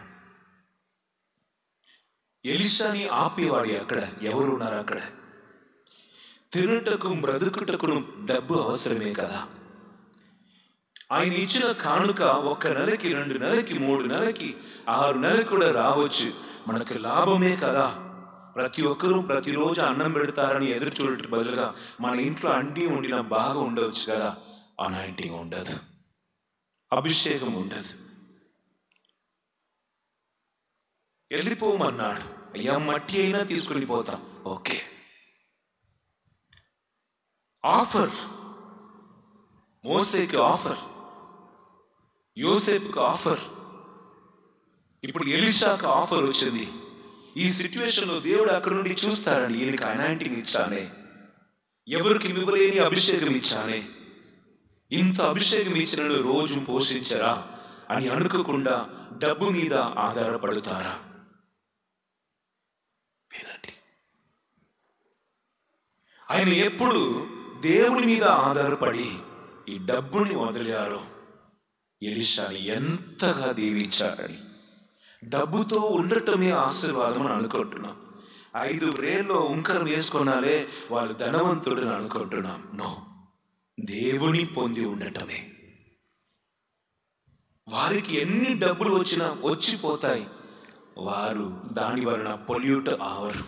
ఎలిసాని ఆపేవాడి అక్కడ ఎవరు ఉన్నారు అక్కడ తినుటకు బ్రతుకుటకును డబ్బు అవసరమే కదా ఆయన ఇచ్చిన కానుక ఒక్క నెలకి రెండు నెలకి మూడు నెలకి ఆరు నెలకి కూడా రావచ్చు మనకు లాభమే కదా ప్రతి ఒక్కరూ ప్రతిరోజు అన్నం పెడతారని ఎదురు చూడటం బదులుగా మన ఇంట్లో అండి ఉండిన బాగా ఉండవచ్చు కదా అనాయింటింగ్ ఉండదు అభిషేకం ఉండదు వెళ్ళిపోమన్నాడు అయ్యా మట్టి అయినా తీసుకుని పోతాం ఓకే ఆఫర్ మోసేకి ఆఫర్ యోసేపుకి ఆఫర్ ఇప్పుడు ఎలిషాకు ఆఫర్ వచ్చింది ఈ సిచ్యువేషన్ లో దేవుడు అక్కడ నుండి చూస్తాడని ఈయనకి అనాయింటింగ్ ఇచ్చానే ఎవరికి ఇవ్వలేని అభిషేకం ఇచ్చానే ఇంత అభిషేకం ఇచ్చిన రోజు పోషించరా అని అనుకోకుండా డబ్బు మీద ఆధారపడతారా వినండి ఆయన ఎప్పుడు దేవుని మీద ఆధారపడి ఈ డబ్బుని వదిలారో ఎలిషాని ఎంతగా దీవించాడని డబ్బుతో ఉండటమే ఆశీర్వాదం అని అనుకుంటున్నాం ఐదు రేల్లో ఉంకరం వేసుకున్నాలే వాళ్ళు ధనవంతుడని అనుకుంటున్నాం నో దేవుని పొంది ఉండటమే వారికి ఎన్ని డబ్బులు వచ్చినా వచ్చిపోతాయి వారు దాని వలన పొల్యూట్ అవరు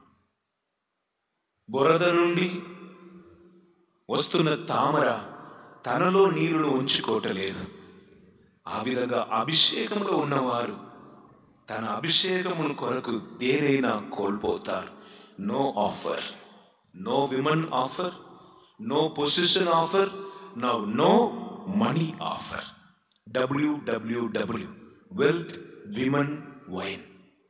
బురద నుండి వస్తున్న తామర తనలో నీరును ఉంచుకోవటలేదు ఆ విధంగా అభిషేకంలో ఉన్నవారు తన అభిషేకమును కొరకు దేనైనా కోల్పోతారు no offer no women offer no position offer no no money offer WWW wealth women wine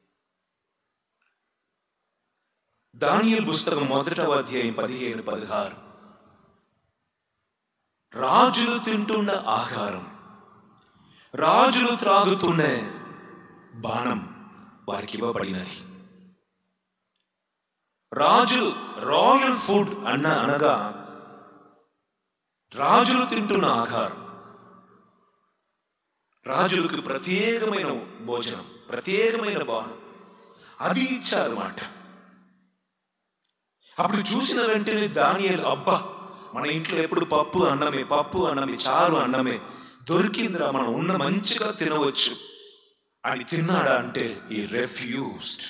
Daniel పుస్తకం మొదటవ అధ్యాయం పదిహేను పదహారు రాజులు తింటున్న ఆహారం రాజులు త్రాగుతున్న బాణం వారికి ఇవ్వబడినది రాజులు రాయల్ ఫుడ్ అన్న అనగా రాజులు తింటున్న ఆహారం రాజులకు ప్రత్యేకమైన భోజనం ప్రత్యేకమైన బాణం అది ఇచ్చారన్నమాట అప్పుడు చూసిన వెంటనే దానియలు అబ్బా మన ఇంట్లో ఎప్పుడు పప్పు అన్నమే పప్పు అన్నమే చారు అన్నమే దొరికిందిరా మనం ఉన్న మంచిగా తినవచ్చు అని తిన్నాడా అంటే ఈ రెఫ్యూస్డ్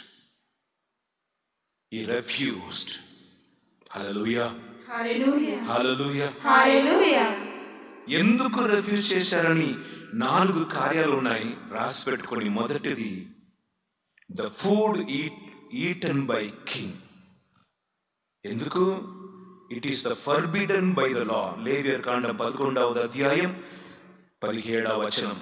ఈ రెఫ్యూస్డ్ హల్లెలూయా హల్లెలూయా హల్లెలూయా హల్లెలూయా ఎందుకు రెఫ్యూజ్ చేశారని నాలుగు కార్యాలు ఉన్నాయి రాసి పెట్టుకొని మొదటిది the food eat eaten by king ఎందుకు it is the forbidden by the law లేవియర్ కాండం పదకొండవ అధ్యాయం పదిహేడవ వచనం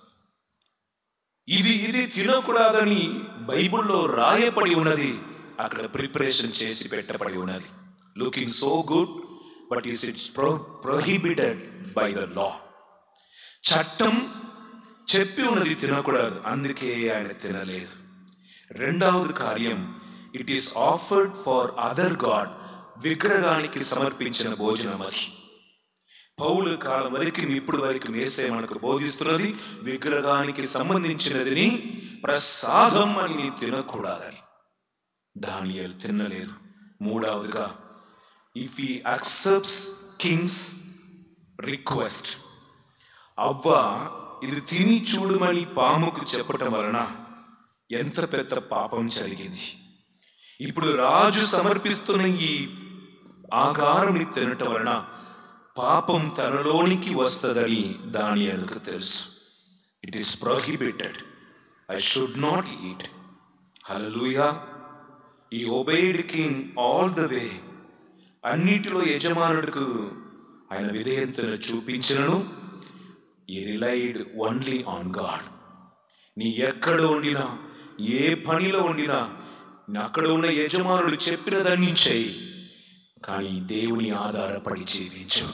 ఇది ఇది తినకూడదని బైబిల్లో రాయపడి ఉన్నది అక్కడ ప్రిపరేషన్ చేసి పెట్టబడి ఉన్నది looking so good but is it's prohibited by the law చట్టం చెప్పి ఉన్నది తినకూడదు అందుకే ఆయన తినలేదు రెండవది కార్యం it is offered for other God విగ్రహానికి సమర్పించిన భోజనం అది పౌలు కాలం వరకు ఇప్పుడు వరకు వేసే మనకు బోధిస్తున్నది విగ్రహానికి సంబంధించినదిని ప్రసాదం అని నీ తినకూడదని దానియలు తినలేదు మూడవదిగా ఇఫ్ ఈ అక్సెప్ట్స్ కింగ్స్ రిక్వెస్ట్ అవ్వ ఇది తిని చూడమని పాముకు చెప్పటం వలన ఎంత పెద్ద పాపం జరిగింది ఇప్పుడు రాజు సమర్పిస్తున్న ఈ ఆకారం తినటం వలన పాపం తనలోనికి వస్తుందని దాని అనుకు తెలుసు it is prohibited I should not eat hallelujah he obeyed king all the way అన్నిటిలో యజమానుడికి ఆయన విధేయతను చూపించను ఈ రిలైడ్ ఓన్లీ ఆన్ గాడ్ నీ ఎక్కడ ఉండినా ఏ పనిలో ఉండినా నీ అక్కడ ఉన్న యజమానుడు చెప్పినదాన్ని చేయి కానీ దేవుని ఆధారపడి జీవించు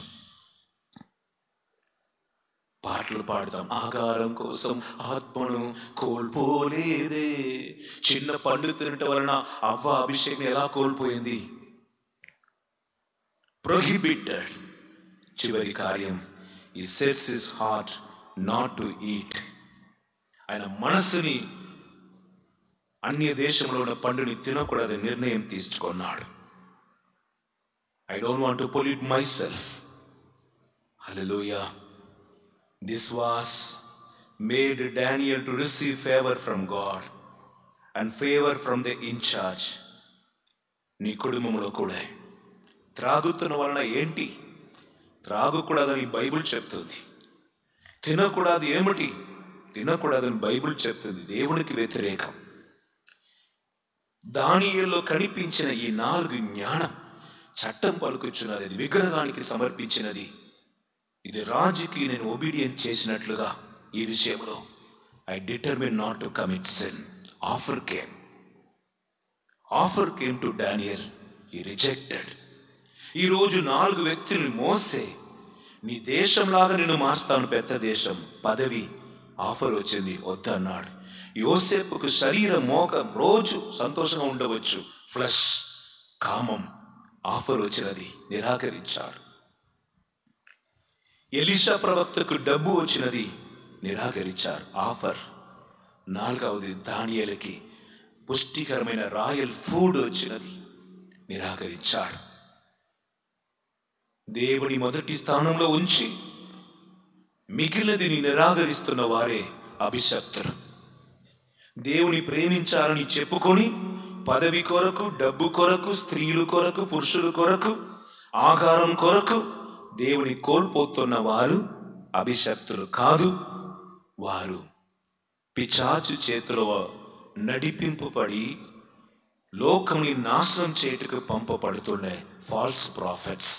పాటలు పాడతాం ఆకారం కోసం ఆత్మను కోల్పోలేదే చిన్న పండు తినటం వలన అవ్వ అభిషేకం ఎలా కోల్పోయింది ప్రొహిబిటెడ్ చివరి కార్యం he sets his heart not to eat ఆయన మనస్సుని అన్య దేశంలో ఉన్న పండుని తినకూడదని నిర్ణయం తీసుకున్నాడు I don't want to pollute myself hallelujah this was made Daniel to receive favour from God and favour from the in-charge నీ కుటుంబంలో కూడా త్రాగుతున్న వలన ఏంటి త్రాగకూడదని బైబిల్ చెప్తుంది తినకూడదు ఏమిటి తినకూడదని బైబిల్ చెప్తుంది దేవునికి వ్యతిరేకం దానిలో కనిపించిన ఈ నాలుగు జ్ఞానం చట్టం పలుకుచున్నది ఇది విగ్రహానికి సమర్పించినది ఇది రాజుకి నేను ఒబీడియన్ చేసినట్లుగా ఈ విషయంలో I determine not to commit sin offer came offer came to Daniel he rejected ఈరోజు నాలుగు వ్యక్తుల్ని మోసే నీ దేశంలాగా నేను మార్స్తాను పెద్ద దేశం పదవి ఆఫర్ వచ్చింది వద్దన్నాడు యోసేపుకు శరీర మోకం రోజు సంతోషంగా ఉండవచ్చు ఫ్లష్ కామం ఆఫర్ వచ్చినది నిరాకరించాడు ఎలిషా ప్రవక్తకు డబ్బు వచ్చినది నిరాకరించారు ఆఫర్ నాలుగవది దానియలకి పుష్టికరమైన రాయల్ ఫుడ్ వచ్చినది నిరాకరించాడు దేవుని మొదటి స్థానంలో ఉంచి మిగిలినది నిరాకరిస్తున్న వారే అభిషక్తులు దేవుని ప్రేమించాలని చెప్పుకొని పదవి కొరకు డబ్బు కొరకు స్త్రీలు కొరకు పురుషుల కొరకు ఆకారం కొరకు దేవుని కోల్పోతున్న వారు అభిషక్తులు కాదు వారు పిచాచు చేతిలో నడిపింపబడి లోకంని నాశనం చేయుటకు పంపబడుతుండే ఫాల్స్ ప్రాఫిట్స్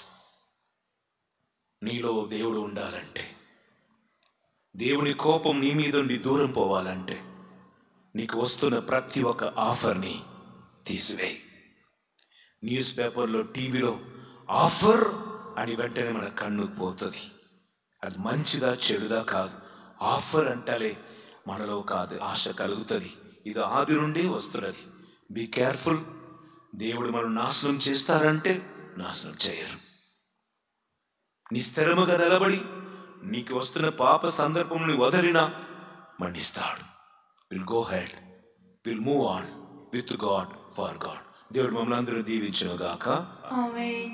నీలో దేవుడు ఉండాలంటే దేవుని కోపం నీ మీద నుండి దూరం పోవాలంటే నీకు వస్తున్న ప్రతి ఒక్క ఆఫర్ని తీసివేయి న్యూస్ పేపర్లో టీవీలో ఆఫర్ అని వెంటనే మన కన్ను పోతుంది అది మంచిదా చెడుదా కాదు ఆఫర్ అంటాలే మనలో కాదు ఆశ కలుగుతుంది ఇది ఆది నుండి వస్తున్నది బీ కేర్ఫుల్ దేవుడు మనం నాశనం చేస్తారంటే నాశనం చేయరు నీ స్థిరముగా నిలబడి నీకు వస్తున్న పాప సందర్భంని వదిలినా మన్నిస్తాడు will go head will move on with God for God దేవుడు మమ్మల్ని అందరూ దీవించును గాక ఆమేన్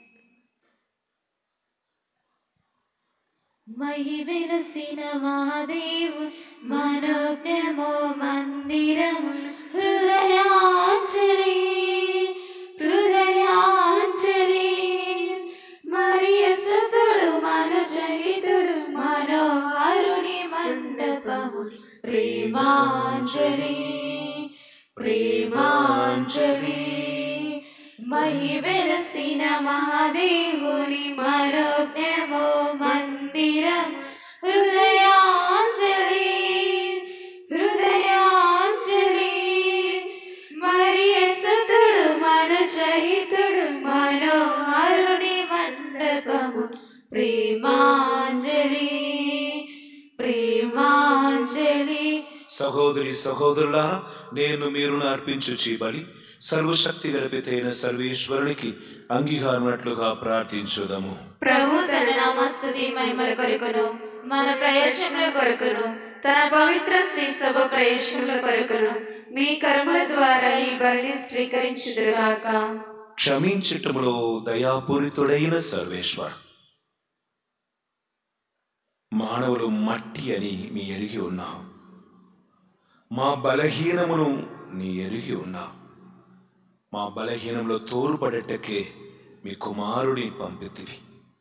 మహివెలసిన మహాదేవు మనోజ్ఞమో మందిరము హృదయాంజలి హృదయాంజలి మరియ సుతుడు మనుజహితుడు మనోహరుని మండపము ప్రేమాంజలి ప్రేమాంజలి మహి వెలసిన మహాదేవుని మనోజ్ఞమో మందిరం హృదయాంజలి హృదయాంజలి మరి సుతుడు మనుజహితుడు మనోహరుని మండపము ప్రేమాంజలి ప్రేమాంజలి సహోదరి సహోదరులా నేను మీరు అర్పించు చీబలి సర్వశక్తి గలపితైన సర్వేశ్వరునికి అంగీకారమునట్లుగా ప్రార్థించుదము ప్రభు తన నామస్తుతి మహిమల కొరకును మన ప్రయోజనముల కొరకును తన పవిత్ర శ్రీ సభ ప్రయోజనముల కొరకును మీ కర్మల ద్వారా ఈ బలిని స్వీకరించుదురుగాక క్షమించటములో దయాపూరితుడైన సర్వేశ్వర్ మానవులు మట్టి అని మీ ఎరిగి ఉన్నావు మా బలహీనమును నీ ఎరిగి ఉన్నావు మా బలహీనంలో తోరుపడేటకే మీ కుమారుడిని పంపితివి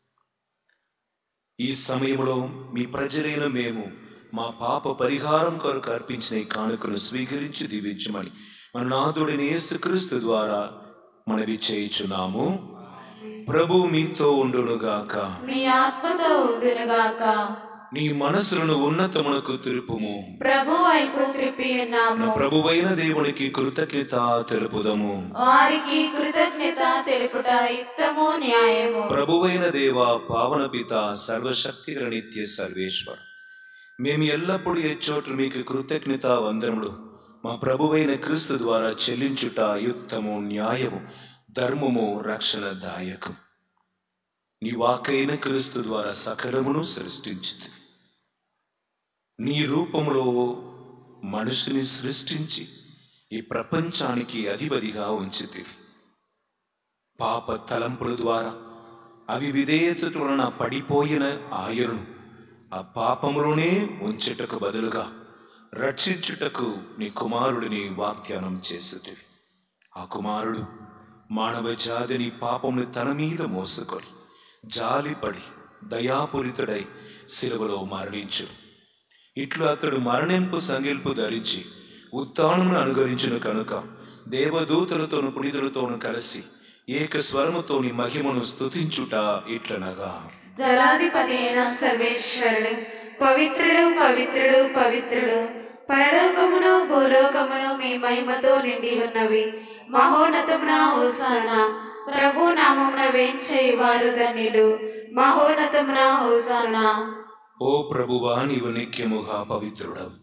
ఈ సమయంలో మీ ప్రజలైన మేము మా పాప పరిహారం కొరకు అర్పించిన ఈ కానుకను స్వీకరించి దీవించమని మన నాథుడిని యేసుక్రీస్తు ద్వారా మనవి చేయుచున్నాము ప్రభు మీతో ఉండునుగాక మీ ఆత్మతో ఉండునుగాక నీ మనసులను ఉన్నతమునకు తిరుపుము ప్రభు వైపు త్రిప్పి మన ఉన్నాము ప్రభువైన దేవునికి కృతజ్ఞత తెలుపుదము వారికి కృతజ్ఞత తెలుపుట యుక్తము న్యాయము ప్రభువైన దేవ పావన పిత సర్వశక్తి నిత్య సర్వేశ్వర్ మేము ఎల్లప్పుడూ ఎచ్చోటు మీకు కృతజ్ఞత వందనములు మా ప్రభువైన క్రీస్తు ద్వారా చెల్లించుట యుక్తము న్యాయము ధర్మము రక్షణ దాయకం నీ వాకైన క్రీస్తు ద్వారా సకలమును సృష్టించింది నీ రూపములో మనుషుని సృష్టించి ఈ ప్రపంచానికి అధిపతిగా ఉంచితివి పాప తలంపుల ద్వారా అవి విధేయత వలన పడిపోయిన ఆయను ఆ పాపములోనే ఉంచుటకు బదులుగా రక్షించుటకు నీ కుమారుడిని వాగ్దానం చేస్తుంది ఆ కుమారుడు మానవ జాతిని పాపముని తన మీద మోసుకొని జాలిపడి దయాపూరితుడై శిలువలో మరణించు ఇట్లు అతడు మరణింపు సంగిల్పు ధరించి ఉత్థానమును అనుగరించును కనుక దేవదూతలతోను పునితులతోను కలిసి ఏక స్వరముతోని మహిమను స్తుతించుట ఇట్లనగా దళాధిపతి అయిన సర్వేశ్వరుడు పవిత్రుడు పవిత్రుడు పవిత్రుడు పరలోకమును భూలోకమును మీ మహిమతో నిండి ఉన్నవి మహోన్నతమున హోసాన ప్రభు నామమున వేంచేవారు ధన్యుడు మహోన్నతమున హోసాన ఓ ప్రభువా నీవు నిత్యముగా పవిత్రుడవు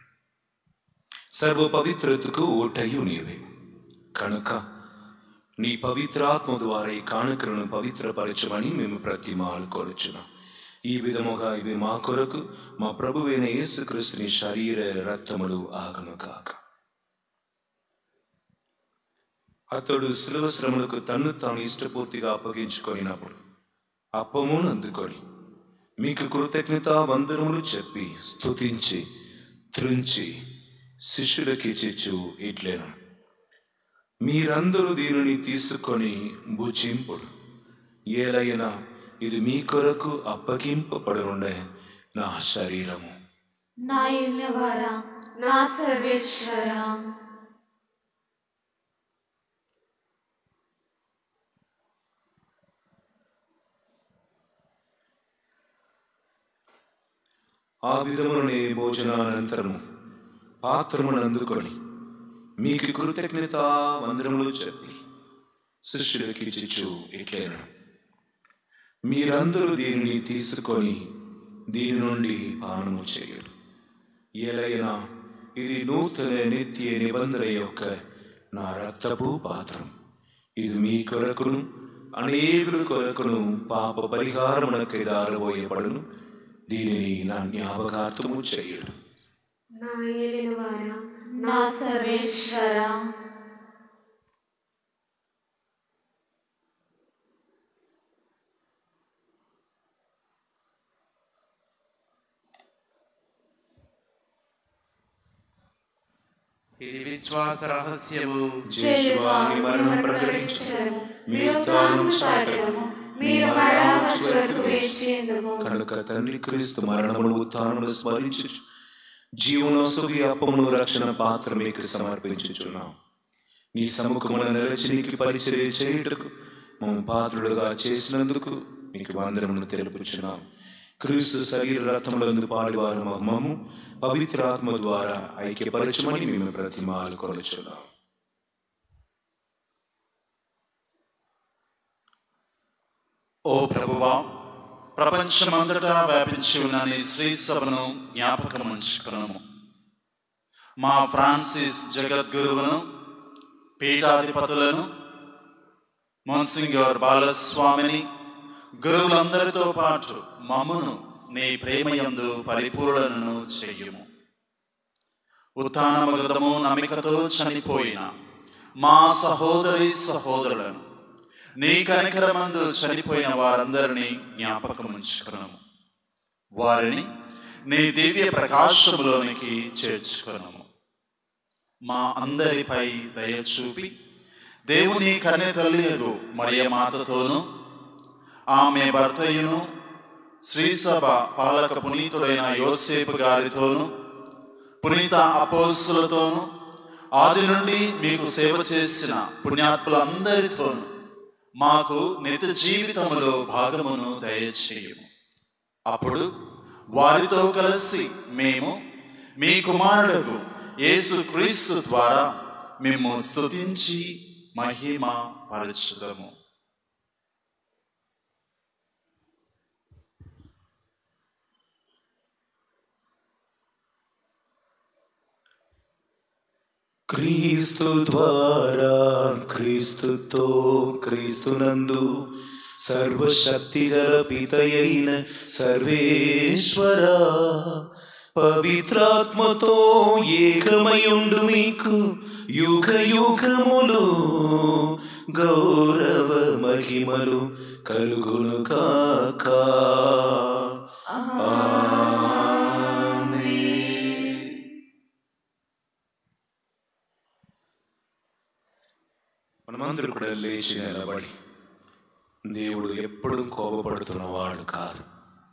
సర్వ పవిత్రతకు ఓటయు నీవే కనుక నీ పవిత్రాత్మ ద్వారా ఈ కానుకలను పవిత్రపరచమని మేము ప్రతిమాలు కొరచున్నాం ఈ విధముగా ఇవి మా కొరకు మా ప్రభువైన యేసుక్రీస్తుని శరీర రక్తములు ఆగను కాక అతడు శిలువ శ్రమలకు తన్ను తాను ఇష్టపూర్తిగా అప్పగించుకొనినప్పుడు అప్పమును అందుకొని మీకు కృతజ్ఞత వందనములు చెప్పి స్తుతించి త్రుంచి శిష్యులకి చిచ్చు ఇట్లేను మీరందరూ దీనిని తీసుకొని భుజింపుడు ఏలైనా ఇది మీ కొరకు అప్పగింపబడనుండే నా శరీరము నా ఇల్లవారా నా సర్వేశ్వర ఆ విధమునే భోజనానంతరము పాత్రమును అందుకొని మీకు కృతజ్ఞత వందనములు చెప్పి శిష్యులకి చిచ్చు ఇట్లేను మీరందరూ దీనిని తీసుకొని దీని నుండి పానము చేయడు ఏలైనా ఇది నూతన నిత్య నిబంధన యొక్క నా రక్తపు పాత్రం ఇది మీ కొరకును అనేకుల కొరకును పాప పరిహారమునకై దారబోయబడును దీనిని నా జ్ఞాపకార్థము చేయడు నా ఏలిన వారా నా సర్వేశ్వర ఇది విశ్వాస రహస్యము జేసువాని మరణం ప్రకటించు మీ ఉత్థానం చాటము మీరు మరలా వచ్చే వరకు వేచేందుకు కనుక తండ్రి క్రీస్తు మరణమును ఉత్థానమును స్మరించుచు జీవనోసుగి అప్పమును రక్షణ పాత్ర మీకు సమర్పించుచున్నాం నీ సముఖమున నిలచి నీకు పరిచర్య చేయుటకు మమ్మ పాత్రుడుగా చేసినందుకు మీకు వందనమును తెలుపుచున్నాం క్రీస్తు శరీర రథములందు పాడివారు మమ్ము పవిత్రాత్మ ద్వారా ఐక్యపరచమని మేము ప్రతిమాలు కొలుచున్నాం ఓ ప్రభువా ప్రపంచమంతటా వ్యాపించి ఉన్న నీ శ్రీ సభను జ్ఞాపకం ఉంచుకునము మా ఫ్రాన్సిస్ జగద్గురువును పీఠాధిపతులను మొన్సింగర్ బాలస్వామిని గురువులందరితో పాటు మమ్మును నీ ప్రేమయందు పరిపూర్ణను చెయ్యుము ఉత్థానమగతము నమ్మికతో చనిపోయిన మా సహోదరి సహోదరులను నీ కనికరమందు చనిపోయిన వారందరినీ జ్ఞాపకం ఉంచుకున్నాము వారిని నీ దివ్య ప్రకాశములోనికి చేర్చుకొనము మా అందరిపై దయ చూపి దేవుని కన్య తల్లియగు మరియ మాతతోనూ ఆమె భర్తయును శ్రీసభ పాలక పునీతుడైన యోసేపు గారితోనూ పునీత అపోస్తులతోనూ ఆది నుండి మీకు సేవ చేసిన పుణ్యాత్ములందరితోనూ మాకు నిత్య జీవితములో భాగమును దయచేయము అప్పుడు వారితో కలిసి మేము మీ కుమారుడు యేసు క్రీస్తు ద్వారా మేము స్తుతించి మహిమ పరచుదము క్రీస్తు ద్వారా క్రీస్తుతో క్రీస్తునందు సర్వశక్తిగల పితయైన సర్వేశ్వర పవిత్రాత్మతో ఏకమయుండు మీకు యుగ యుగములు గౌరవ మహిమలు కలుగును కాక మనమందరూ కూడా లేచి నిలబడి దేవుడు ఎప్పుడు కోపపడుతున్నవాడు కాదు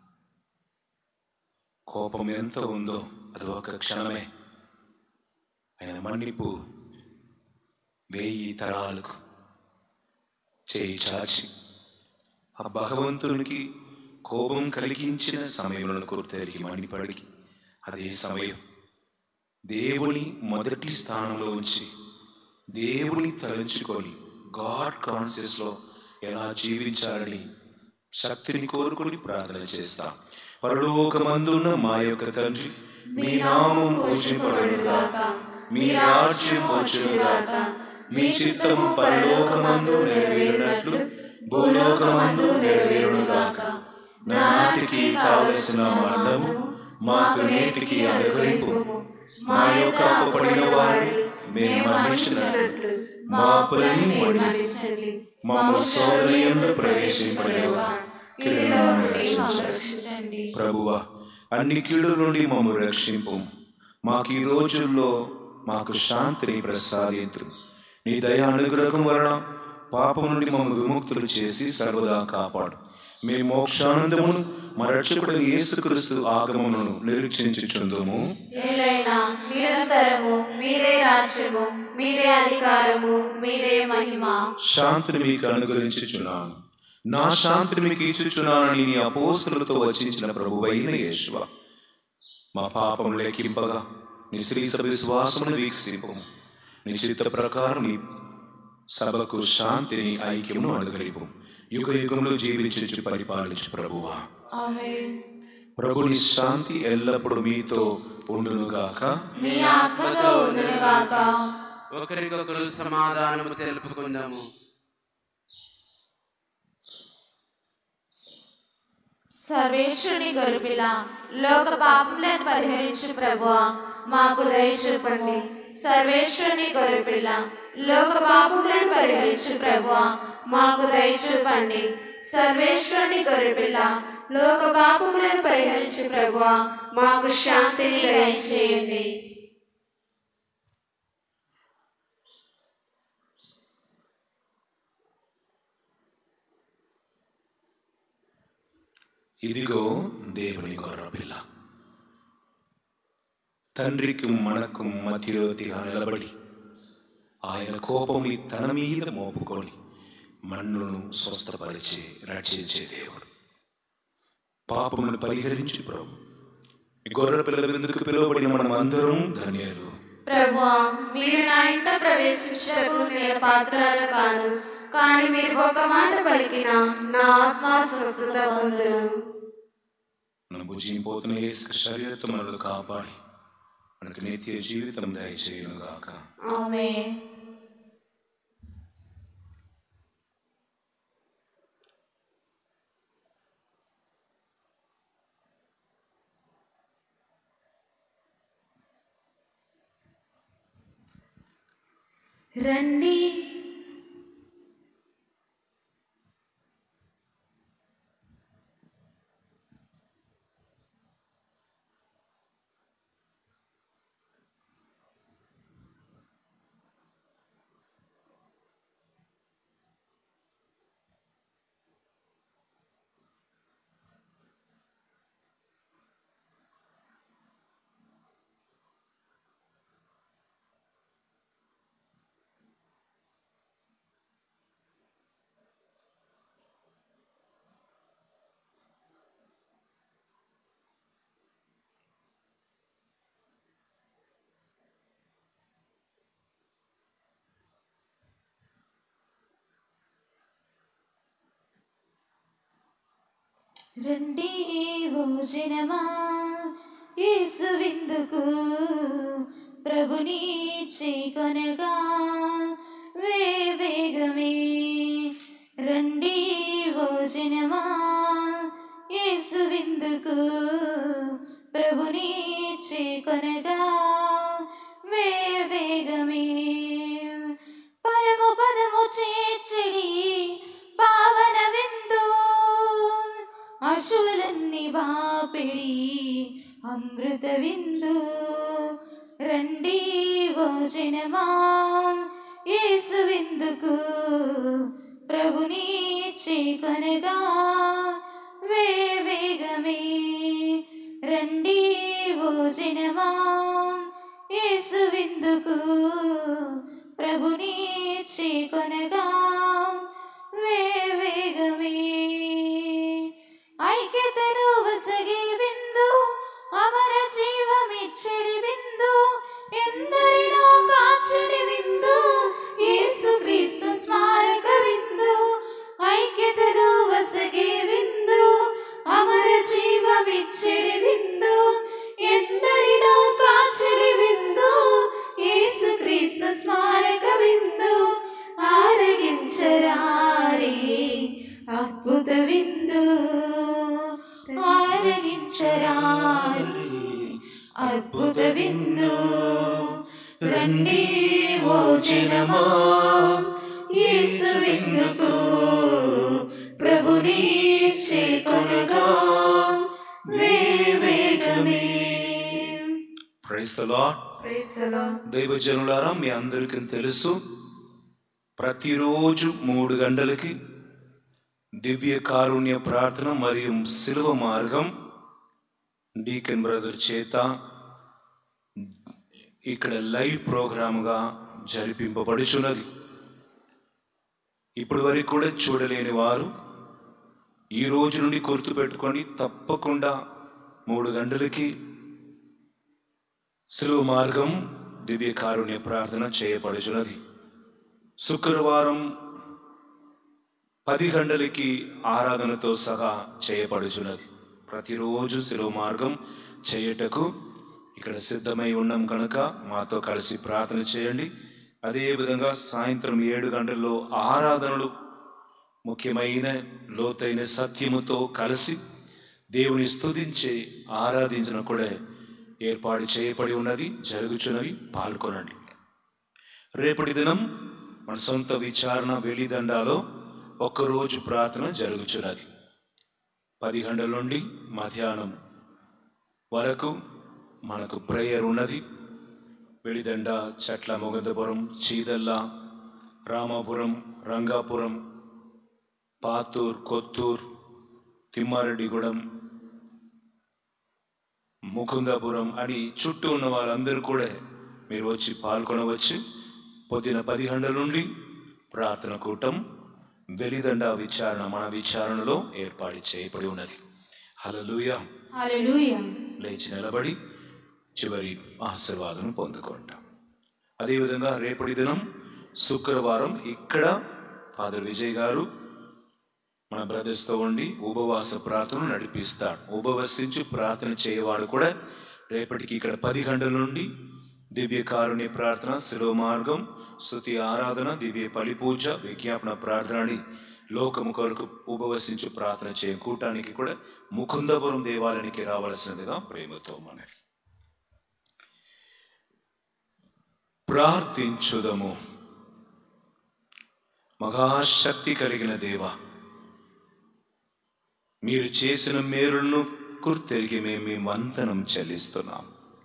కోపం ఎంత ఉందో అది ఒక క్షణమే ఆయన మన్నిపు వెయ్యి తరాలకు చేయి చాచి ఆ భగవంతునికి కోపం కలిగించిన సమయంలో కుర్తెరిగి మణిపడికి అదే సమయం దేవుని మొదటి స్థానంలో ఉంచి దేవుని తలంచుకొని గాడ్ కాన్షియస్ లో ఎలా జీవించాలని శక్తిని కోరుకొని ప్రార్థన చేస్తాం పరలోకమందున్న మా యొక్క తండ్రి మీ నామం పూజింపబడుగాక మీ రాజ్యం వచ్చుగాక మీ చిత్తము పరలోకమందు నెరవేరినట్లు భూలోకమందు నెరవేరునుగాక నాటికి కావలసిన మండము మాకు నేటికి అనుగ్రహింపు మా యొక్క అప్పపడిన వారిని మేము మన్నించినట్లు మా పని మన్నించండి మమ్మ సోదరియందు ప్రవేశింపలేవా కిరీటము రక్షించండి. ప్రభువా అన్ని కీడుల నుండి మమ్ము రక్షింపు మాకు ఈ రోజుల్లో మాకు శాంతిని ప్రసాదించు నీ దయ అనుగ్రహం వలన పాపం నుండి మమ్మ విముక్తులు చేసి సర్వదా కాపాడు మీ మోక్షానందమును మా రక్షకుడు యేసుక్రీస్తు ఆగమమును నిరీక్షించుచుందుము ఏలైనా నిరంతరము మీదే రాజ్యము మీదే అధికారము మీదే మహిమ శాంతిని మీకు అనుగ్రహించుచున్నాను నా శాంతిని మీకు ఇచ్చుచున్నానని నీ అపోస్తులతో వచించిన ప్రభువైన యేసువ మా పాపం లేకింపగా నీ శ్రీ సభ విశ్వాసమును వీక్షింపు నీ చిత్త ప్రకారం నీ సభకు శాంతిని ఐక్యమును అనుగ్రహింపు యుగ యుగంలో జీవించు పరిపాలించు ప్రభువా ఆమేన్ ప్రభుని శాంతి ఎల్లప్పుడూ మీతో ఉండునుగాక మీ ఆత్మతో ఉండునుగాక ఒకరికొకరు సమాధానము తెలుపుకుందాము సర్వేశ్వరుని గొరుపిల్ల లోక పాపములను పరిహరించు ప్రభువా మాకు దయచూపండి సర్వేశ్వరుని గొరుపిల్ల లోక పాపములను పరిహరించు ప్రభువా మాకు దయచూపండి సర్వేశ్వరుని గొరుపిల్ల లోక పాపములను పరిహరించు ప్రభువా మాకు శాంతిని దయచేయండి ఇదిగో దేవుని గొర్రెపిల్ల తండ్రికి మనకు మధ్యలోతిగా నిలబడి ఆయన కోపంని తన మీద మోపుకొని మన్నును స్వస్థపరిచి రక్షించే దేవుడు పాపమును పరిహరించి ప్రభు ఈ గొర్రె పిల్లల విందుకు పిలువబడిన మనం అందరం ధన్యులు ప్రభువా మీరు నా ఇంట ప్రవేశించటకు నేను పాత్రలు కాను కానీ మీరు ఒక మాట పలికిన నా ఆత్మ స్వస్థత పొందును మనం భుజింపోతున్న యేసు శరీరతో మనల్ని కాపాడి మనకు నిత్య జీవితం దయచేయునుగాక ఆమె రండి రండి ఓ జనమా యేసు విందుకు ప్రభుని చేకొనగా వే వేగమే రండి ఓ జనమా యేసు విందుకు ప్రభుని చేకొనగా వే వేగమే పరము పదము చేర్చడి పావన విందు అశులన్ని బాపిడి అమృత విందు రండి ఓ జనమా యేసు విందుకు ప్రభుని చేకొనగా వే వేగమే రండి ఓ జనమా యేసు విందుకు ప్రభుని చేకొనగా వే వేగమే ఐక్యతను వసగే విందు అమర జీవమిచ్చడి విందు ఎందరినో కాచడి విందు యేసు క్రీస్తు స్మారక విందు ఐక్యతను వసగే విందు అమర జీవమిచ్చడి విందు ఎందరినో కాచడి విందు యేసు క్రీస్తు స్మారక విందు ఆరగించరారే అద్భుత విందు ఆరగించరారే అద్భుత విందు రండి ఓ జనమా యేసు విందుకు ప్రభుని చేకొనగా వే వేగమే ప్రైస్ ద లార్డ్ దైవజనులారా మీ అందరికీ తెలుసు ప్రతిరోజు మూడు గంటలకి దివ్య కారుణ్య ప్రార్థన మరియు శిలువ మార్గం డీకెన్ బ్రదర్ చేత ఇక్కడ లైవ్ ప్రోగ్రాముగా జరిపింపబడుచున్నది ఇప్పటి వరకు కూడా చూడలేని వారు ఈ రోజు నుండి గుర్తుపెట్టుకొని తప్పకుండా మూడు గంటలకి శిలువ మార్గం దివ్య కారుణ్య ప్రార్థన చేయబడుచున్నది శుక్రవారం పది గంటలకి ఆరాధనతో సహా చేయబడుచున్నది ప్రతిరోజు శిలువ మార్గం చేయటకు ఇక్కడ సిద్ధమై ఉన్నాం కనుక మాతో కలిసి ప్రార్థన చేయండి అదేవిధంగా సాయంత్రం ఏడు గంటల్లో ఆరాధనలు ముఖ్యమైన లోతైన సత్యముతో కలిసి దేవుని స్తుతించి ఆరాధించిన కూడా ఏర్పాటు చేయబడి ఉన్నది జరుగుచున్నవి పాల్గొనండి రేపటి దినం మన సొంత విచారణ వెలిదండాలో ఒక్కరోజు ప్రార్థన జరుగుచున్నది పది గంటల నుండి మధ్యాహ్నం వరకు మనకు ప్రేయర్ ఉన్నది వెలిదండ చెట్ల మొగందపురం చీదల్ల రామాపురం రంగాపురం పాతూర్ కొత్తూర్ తిమ్మారెడ్డిగూడెం ముకుందాపురం అని చుట్టూ ఉన్న వాళ్ళందరూ కూడా మీరు వచ్చి పాల్గొనవచ్చు పొద్దున పది గంటల నుండి ప్రార్థన కూటం వెలిదండ విచారణ మన విచారణలో ఏర్పాటు చేయబడి ఉన్నది హలలుయ హల్లెలూయా లేచి నిలబడి చివరి ఆశీర్వాదం పొందుకుంటాం అదేవిధంగా రేపటి దినం శుక్రవారం ఇక్కడ ఫాదర్ విజయ్ గారు మన బ్రదర్స్తో ఉండి ఉపవాస ప్రార్థన నడిపిస్తాడు ఉపవసించి ప్రార్థన చేయవాడు కూడా రేపటికి ఇక్కడ పది గంటల నుండి దివ్య కారుణ్య ప్రార్థన శిలో మార్గం స్థుతి ఆరాధన దివ్య పలి పూజ విజ్ఞాపన ప్రార్థనని లోకము కొరకు ఉపవసించి ప్రార్థన చేయ కూటానికి కూడా ముకుందపురం దేవాలయానికి రావాల్సిందిగా ప్రేమతో మనవి ప్రార్థించుదము మహాశక్తి కలిగిన దేవ మీరు చేసిన మేలులను గుర్తెరిగి మేము మీ వంతనం చెల్లిస్తున్నాం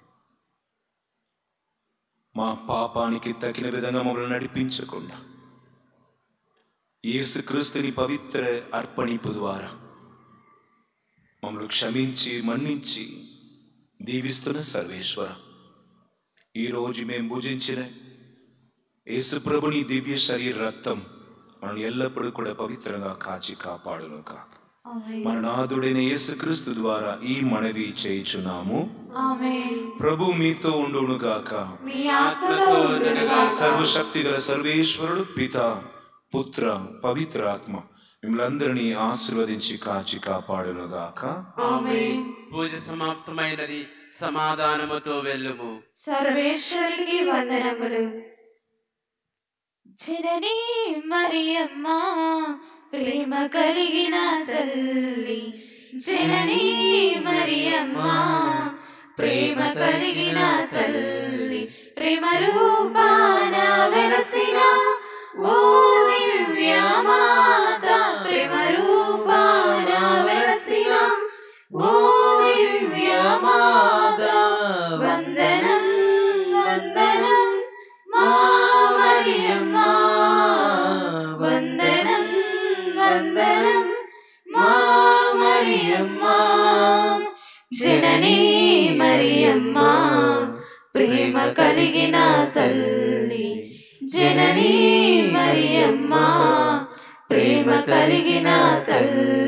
మా పాపానికి తగిన విధంగా మమ్మల్ని నడిపించకుండా యేసుక్రీస్తుని పవిత్ర అర్పణింపు ద్వారా మమ్మల్ని క్షమించి మన్నించి దీవిస్తున్న సర్వేశ్వర ఈరోజు మేము భుజించిన యేసుప్రభుని దివ్య శరీర రక్తం మనల్ని ఎల్లప్పుడూ కూడా పవిత్రంగా కాచి కాపాడును కాక మన నాథుడైన యేసుక్రీస్తు ద్వారా ఈ మనవి చేయుచున్నాము ఆమేన్ ప్రభు మీతో ఉండును గాక మీ ఆత్మతో ఉండునుగాక. సర్వశక్తి గల సర్వేశ్వరుడు పిత పుత్ర పవిత్ర ఆత్మ మిమ్మల్ని అందరినీ ఆశీర్వదించి కాచి కాపాడునుగాక ఆమేన్ పూజ సమాప్తమైనది సమాధానముతో వెళ్ళుము సర్వేశ్వరికి వందనములు జననీ మరియమ్మ ప్రేమ కలిగిన తల్లి జననీ మరియమ్మ ప్రేమ కలిగిన తల్లి ప్రేమ రూపాన వెలసిన ఓ దివ్య మాత ప్రేమ రూపాన వెలసిన ఓ దివ్య మాత వందనం వందనం మా మరియమ్మ వందనం వందనం మా మరియమ్మ జననీ మరియమ్మ ప్రేమ కలిగిన తల్లి జననీ మరియమ్మ ప్రేమ కలిగిన తల్లి